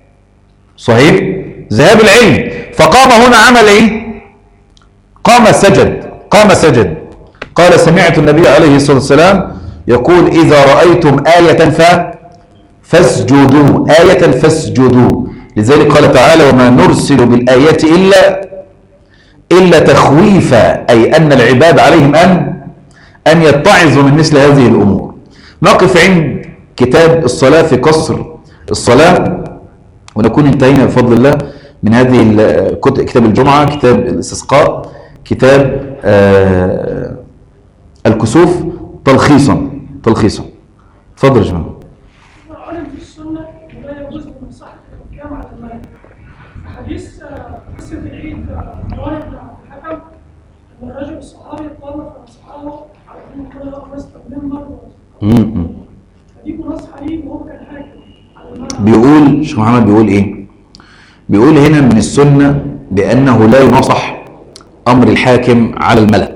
صحيح ذهاب العلم فقام هنا عمل ايه قام سجد قام سجد قال سمعت النبي عليه الصلاه والسلام يقول اذا رايتم ايه ف فاسجدوا آية فاسجدوا لذلك قال تعالى وما نرسل بالآيات إلا إلا تخويفا أي أن العباد عليهم أن أن يتعظوا من مثل هذه الأمور نقف عند كتاب الصلاة في قصر الصلاة ونكون انتهينا بفضل الله من هذه ال- كت- كتاب الجمعة كتاب الاستسقاء كتاب آه الكسوف تلخيصا تلخيصا اتفضل يا جماعه
علم في السنة ولا يجوز من صحة الحكام على المال. حديث آه، قصة العيد آه، عمر بن عبد الحكم أن الرجل الصحابي طلب أصحابه على أن يكون له وسط المنبر
م- م.
فدي نص حليم وهو كان حاكم على المال.
بيقول شيخ محمد بيقول ايه بيقول هنا من السنة بأنه لا ينصح أمر الحاكم على الملأ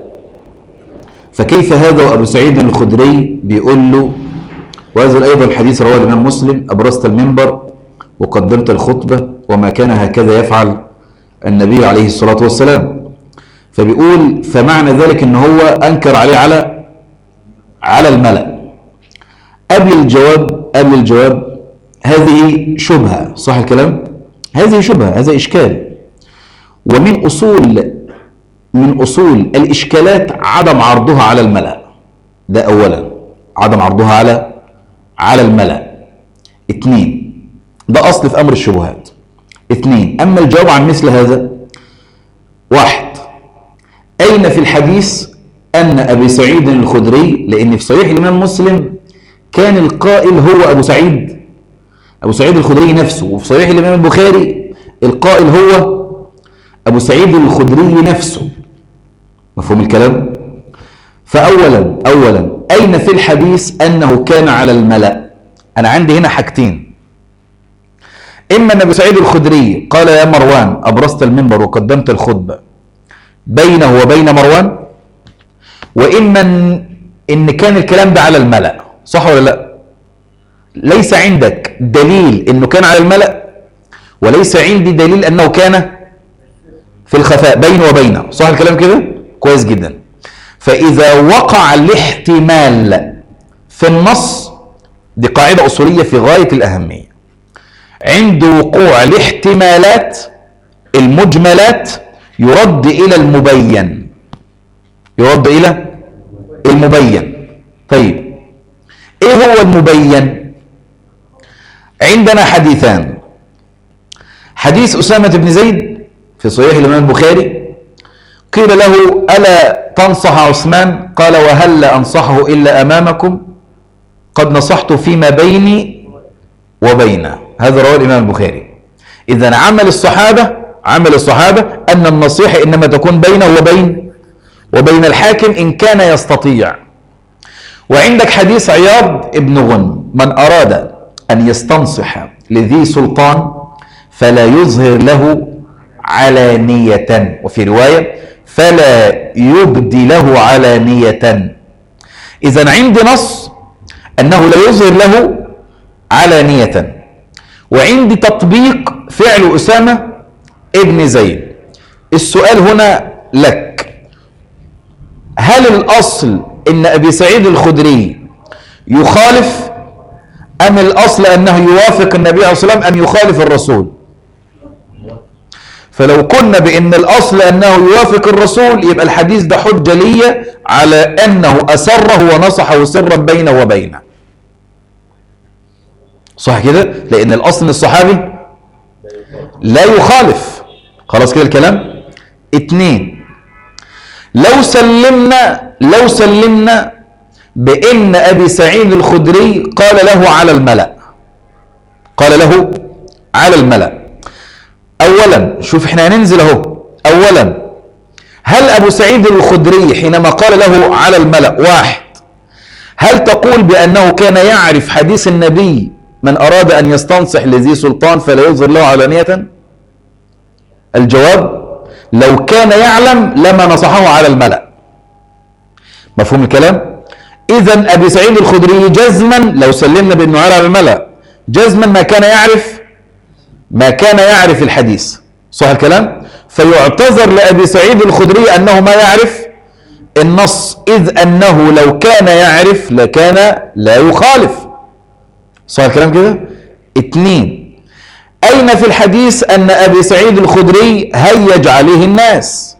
فكيف هذا وأبو سعيد الخدري بيقول له وهذا أيضا الحديث رواه الإمام مسلم أبرزت المنبر وقدمت الخطبة وما كان هكذا يفعل النبي عليه الصلاة والسلام فبيقول فمعنى ذلك ان هو أنكر عليه على على الملأ قبل الجواب قبل الجواب هذه شبهة صح الكلام هذه شبهة هذا إشكال ومن أصول من أصول الإشكالات عدم عرضها على الملأ ده أولا عدم عرضها على على الملأ اثنين ده أصل في أمر الشبهات اثنين أما الجواب عن مثل هذا واحد أين في الحديث أن أبي سعيد الخدري لأن في صحيح الإمام مسلم كان القائل هو أبو سعيد أبو سعيد الخدري نفسه وفي صحيح الإمام البخاري القائل هو أبو سعيد الخدري نفسه مفهوم الكلام؟ فأولا أولا أين في الحديث أنه كان على الملأ أنا عندي هنا حاجتين إما أن أبو سعيد الخدري قال يا مروان أبرزت المنبر وقدمت الخطبة بينه وبين مروان وإما إن- إن كان الكلام ده على الملأ صح ولا لا ليس عندك دليل إنه كان على الملأ وليس عندي دليل أنه كان في الخفاء بينه وبينه صح الكلام كده كويس جدا فإذا وقع الاحتمال في النص دي قاعدة أصولية في غاية الأهمية عند وقوع الاحتمالات المجملات يرد إلى المبين يرد إلى المبين طيب إيه هو المبين عندنا حديثان حديث أسامة بن زيد في صحيح الإمام البخاري قيل له ألا تنصح عثمان قال وهل أنصحه إلا أمامكم قد نصحت فيما بيني وبينه هذا رواه الإمام البخاري إذا عمل الصحابة عمل الصحابة أن النصيحة إنما تكون بينه وبين وبين الحاكم إن كان يستطيع وعندك حديث عياض ابن غنم من أراد أن يستنصح لذي سلطان فلا يظهر له علانية وفي رواية فلا يبدي له علانية إذا عندي نص أنه لا يظهر له علانية وعندي تطبيق فعل أسامة ابن زيد السؤال هنا لك هل الأصل إن أبي سعيد الخدري يخالف أم الأصل أنه يوافق النبي عليه الصلاة والسلام أن يخالف الرسول فلو كنا بأن الأصل أنه يوافق الرسول يبقى الحديث ده حجة لي على أنه أسره ونصحه سرا بينه وبينه صح كده لأن الأصل أن الصحابي لا يخالف خلاص كده الكلام اتنين لو سلمنا لو سلمنا بأن أبي سعيد الخدري قال له على الملأ قال له على الملأ أولا شوف احنا هننزل اهو أولا هل أبو سعيد الخدري حينما قال له على الملأ واحد هل تقول بأنه كان يعرف حديث النبي من أراد أن يستنصح لذي سلطان فلا يظهر له علانية الجواب لو كان يعلم لما نصحه على الملأ مفهوم الكلام إذا أبي سعيد الخدري جزما لو سلمنا بأنه على الملأ جزما ما كان يعرف ما كان يعرف الحديث صح الكلام فيعتذر لأبي سعيد الخدري أنه ما يعرف النص إذ أنه لو كان يعرف لكان لا يخالف صح الكلام كده اتنين أين في الحديث أن أبي سعيد الخدري هيج عليه الناس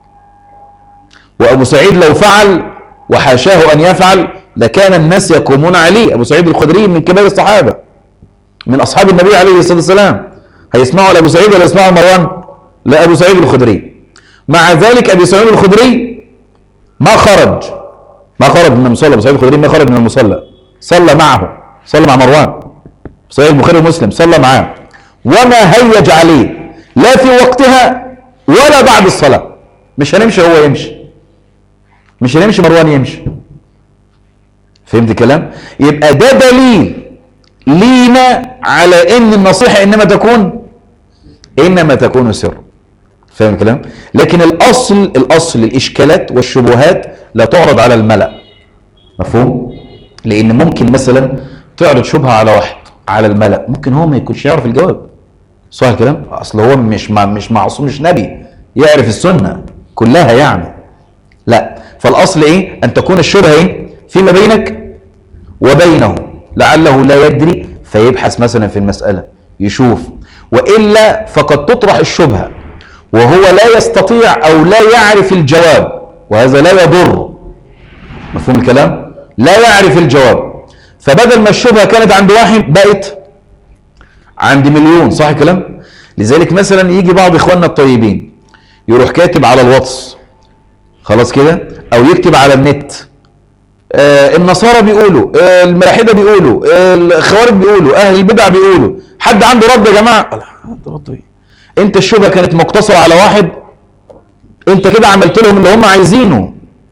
وأبو سعيد لو فعل وحاشاه أن يفعل لكان الناس يقومون عليه أبو سعيد الخدري من كبار الصحابة من أصحاب النبي عليه الصلاة والسلام هيسمعوا لأبو سعيد ولا يسمعوا مروان لا أبو سعيد الخدري مع ذلك أبي سعيد الخدري ما خرج ما خرج من المصلى أبو سعيد الخدري ما خرج من المصلى صلى معه صلى مع مروان صحيح البخاري ومسلم صلى معاه وما هيج عليه لا في وقتها ولا بعد الصلاة مش هنمشي هو يمشي مش هنمشي مروان يمشي فهمت الكلام يبقى ده دليل لينا على ان النصيحة انما تكون انما تكون سر فاهم الكلام لكن الاصل الاصل الاشكالات والشبهات لا تعرض على الملأ مفهوم لان ممكن مثلا تعرض شبهة على واحد على الملأ ممكن هو ما يكونش يعرف الجواب صح الكلام اصل هو مش مع مش معصوم مش نبي يعرف السنة كلها يعني لا فالاصل ايه ان تكون الشبهة ايه فيما بينك وبينه لعله لا يدري فيبحث مثلا في المسألة يشوف وإلا فقد تطرح الشبهة وهو لا يستطيع أو لا يعرف الجواب وهذا لا يضر مفهوم الكلام لا يعرف الجواب فبدل ما الشبهة كانت عند واحد بقت عند مليون صح الكلام لذلك مثلا يجي بعض إخواننا الطيبين يروح كاتب على الواتس خلاص كده أو يكتب على النت آه النصارى بيقولوا آه الملاحده بيقولوا آه الخوارج بيقولوا اهل البدع بيقولوا حد عنده رد يا جماعه عنده رد ايه انت الشبهه كانت مقتصره على واحد انت كده عملت لهم اللي هم عايزينه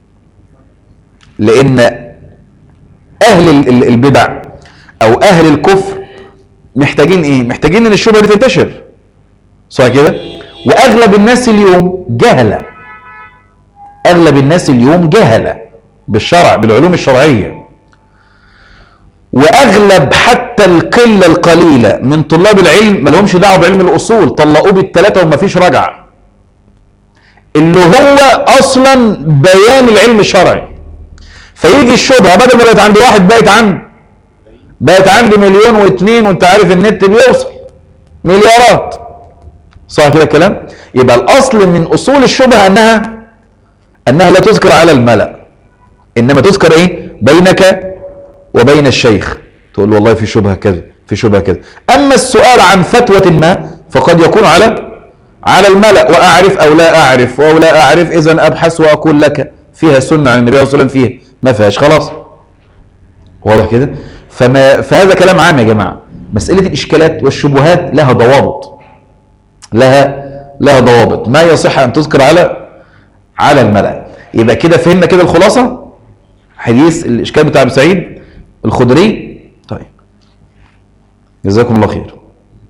لان اهل البدع او اهل الكفر محتاجين ايه محتاجين ان الشبهه دي تنتشر صح كده واغلب الناس اليوم جهله اغلب الناس اليوم جهله بالشرع بالعلوم الشرعية وأغلب حتى القلة القليلة من طلاب العلم ما لهمش دعوة بعلم الأصول طلقوه بالثلاثة وما فيش رجعة اللي هو أصلا بيان العلم الشرعي فيجي الشبهه بدل ما بقت عند واحد بقت عند بقت عندي مليون واثنين وانت عارف النت بيوصل مليارات صح كده الكلام يبقى الاصل من اصول الشبهه انها انها لا تذكر على الملأ انما تذكر ايه بينك وبين الشيخ تقول له والله في شبهه كذا في شبهه كذا اما السؤال عن فتوى ما فقد يكون على على الملأ واعرف او لا اعرف او لا اعرف اذا ابحث واقول لك فيها سنه عن النبي صلى الله عليه وسلم فيها ما فيهاش خلاص واضح كده فما فهذا كلام عام يا جماعه مساله الاشكالات والشبهات لها ضوابط لها لها ضوابط ما يصح ان تذكر على على الملأ يبقى كده فهمنا كده الخلاصه حديث الاشكال بتاع ابو سعيد الخدري طيب جزاكم الله خير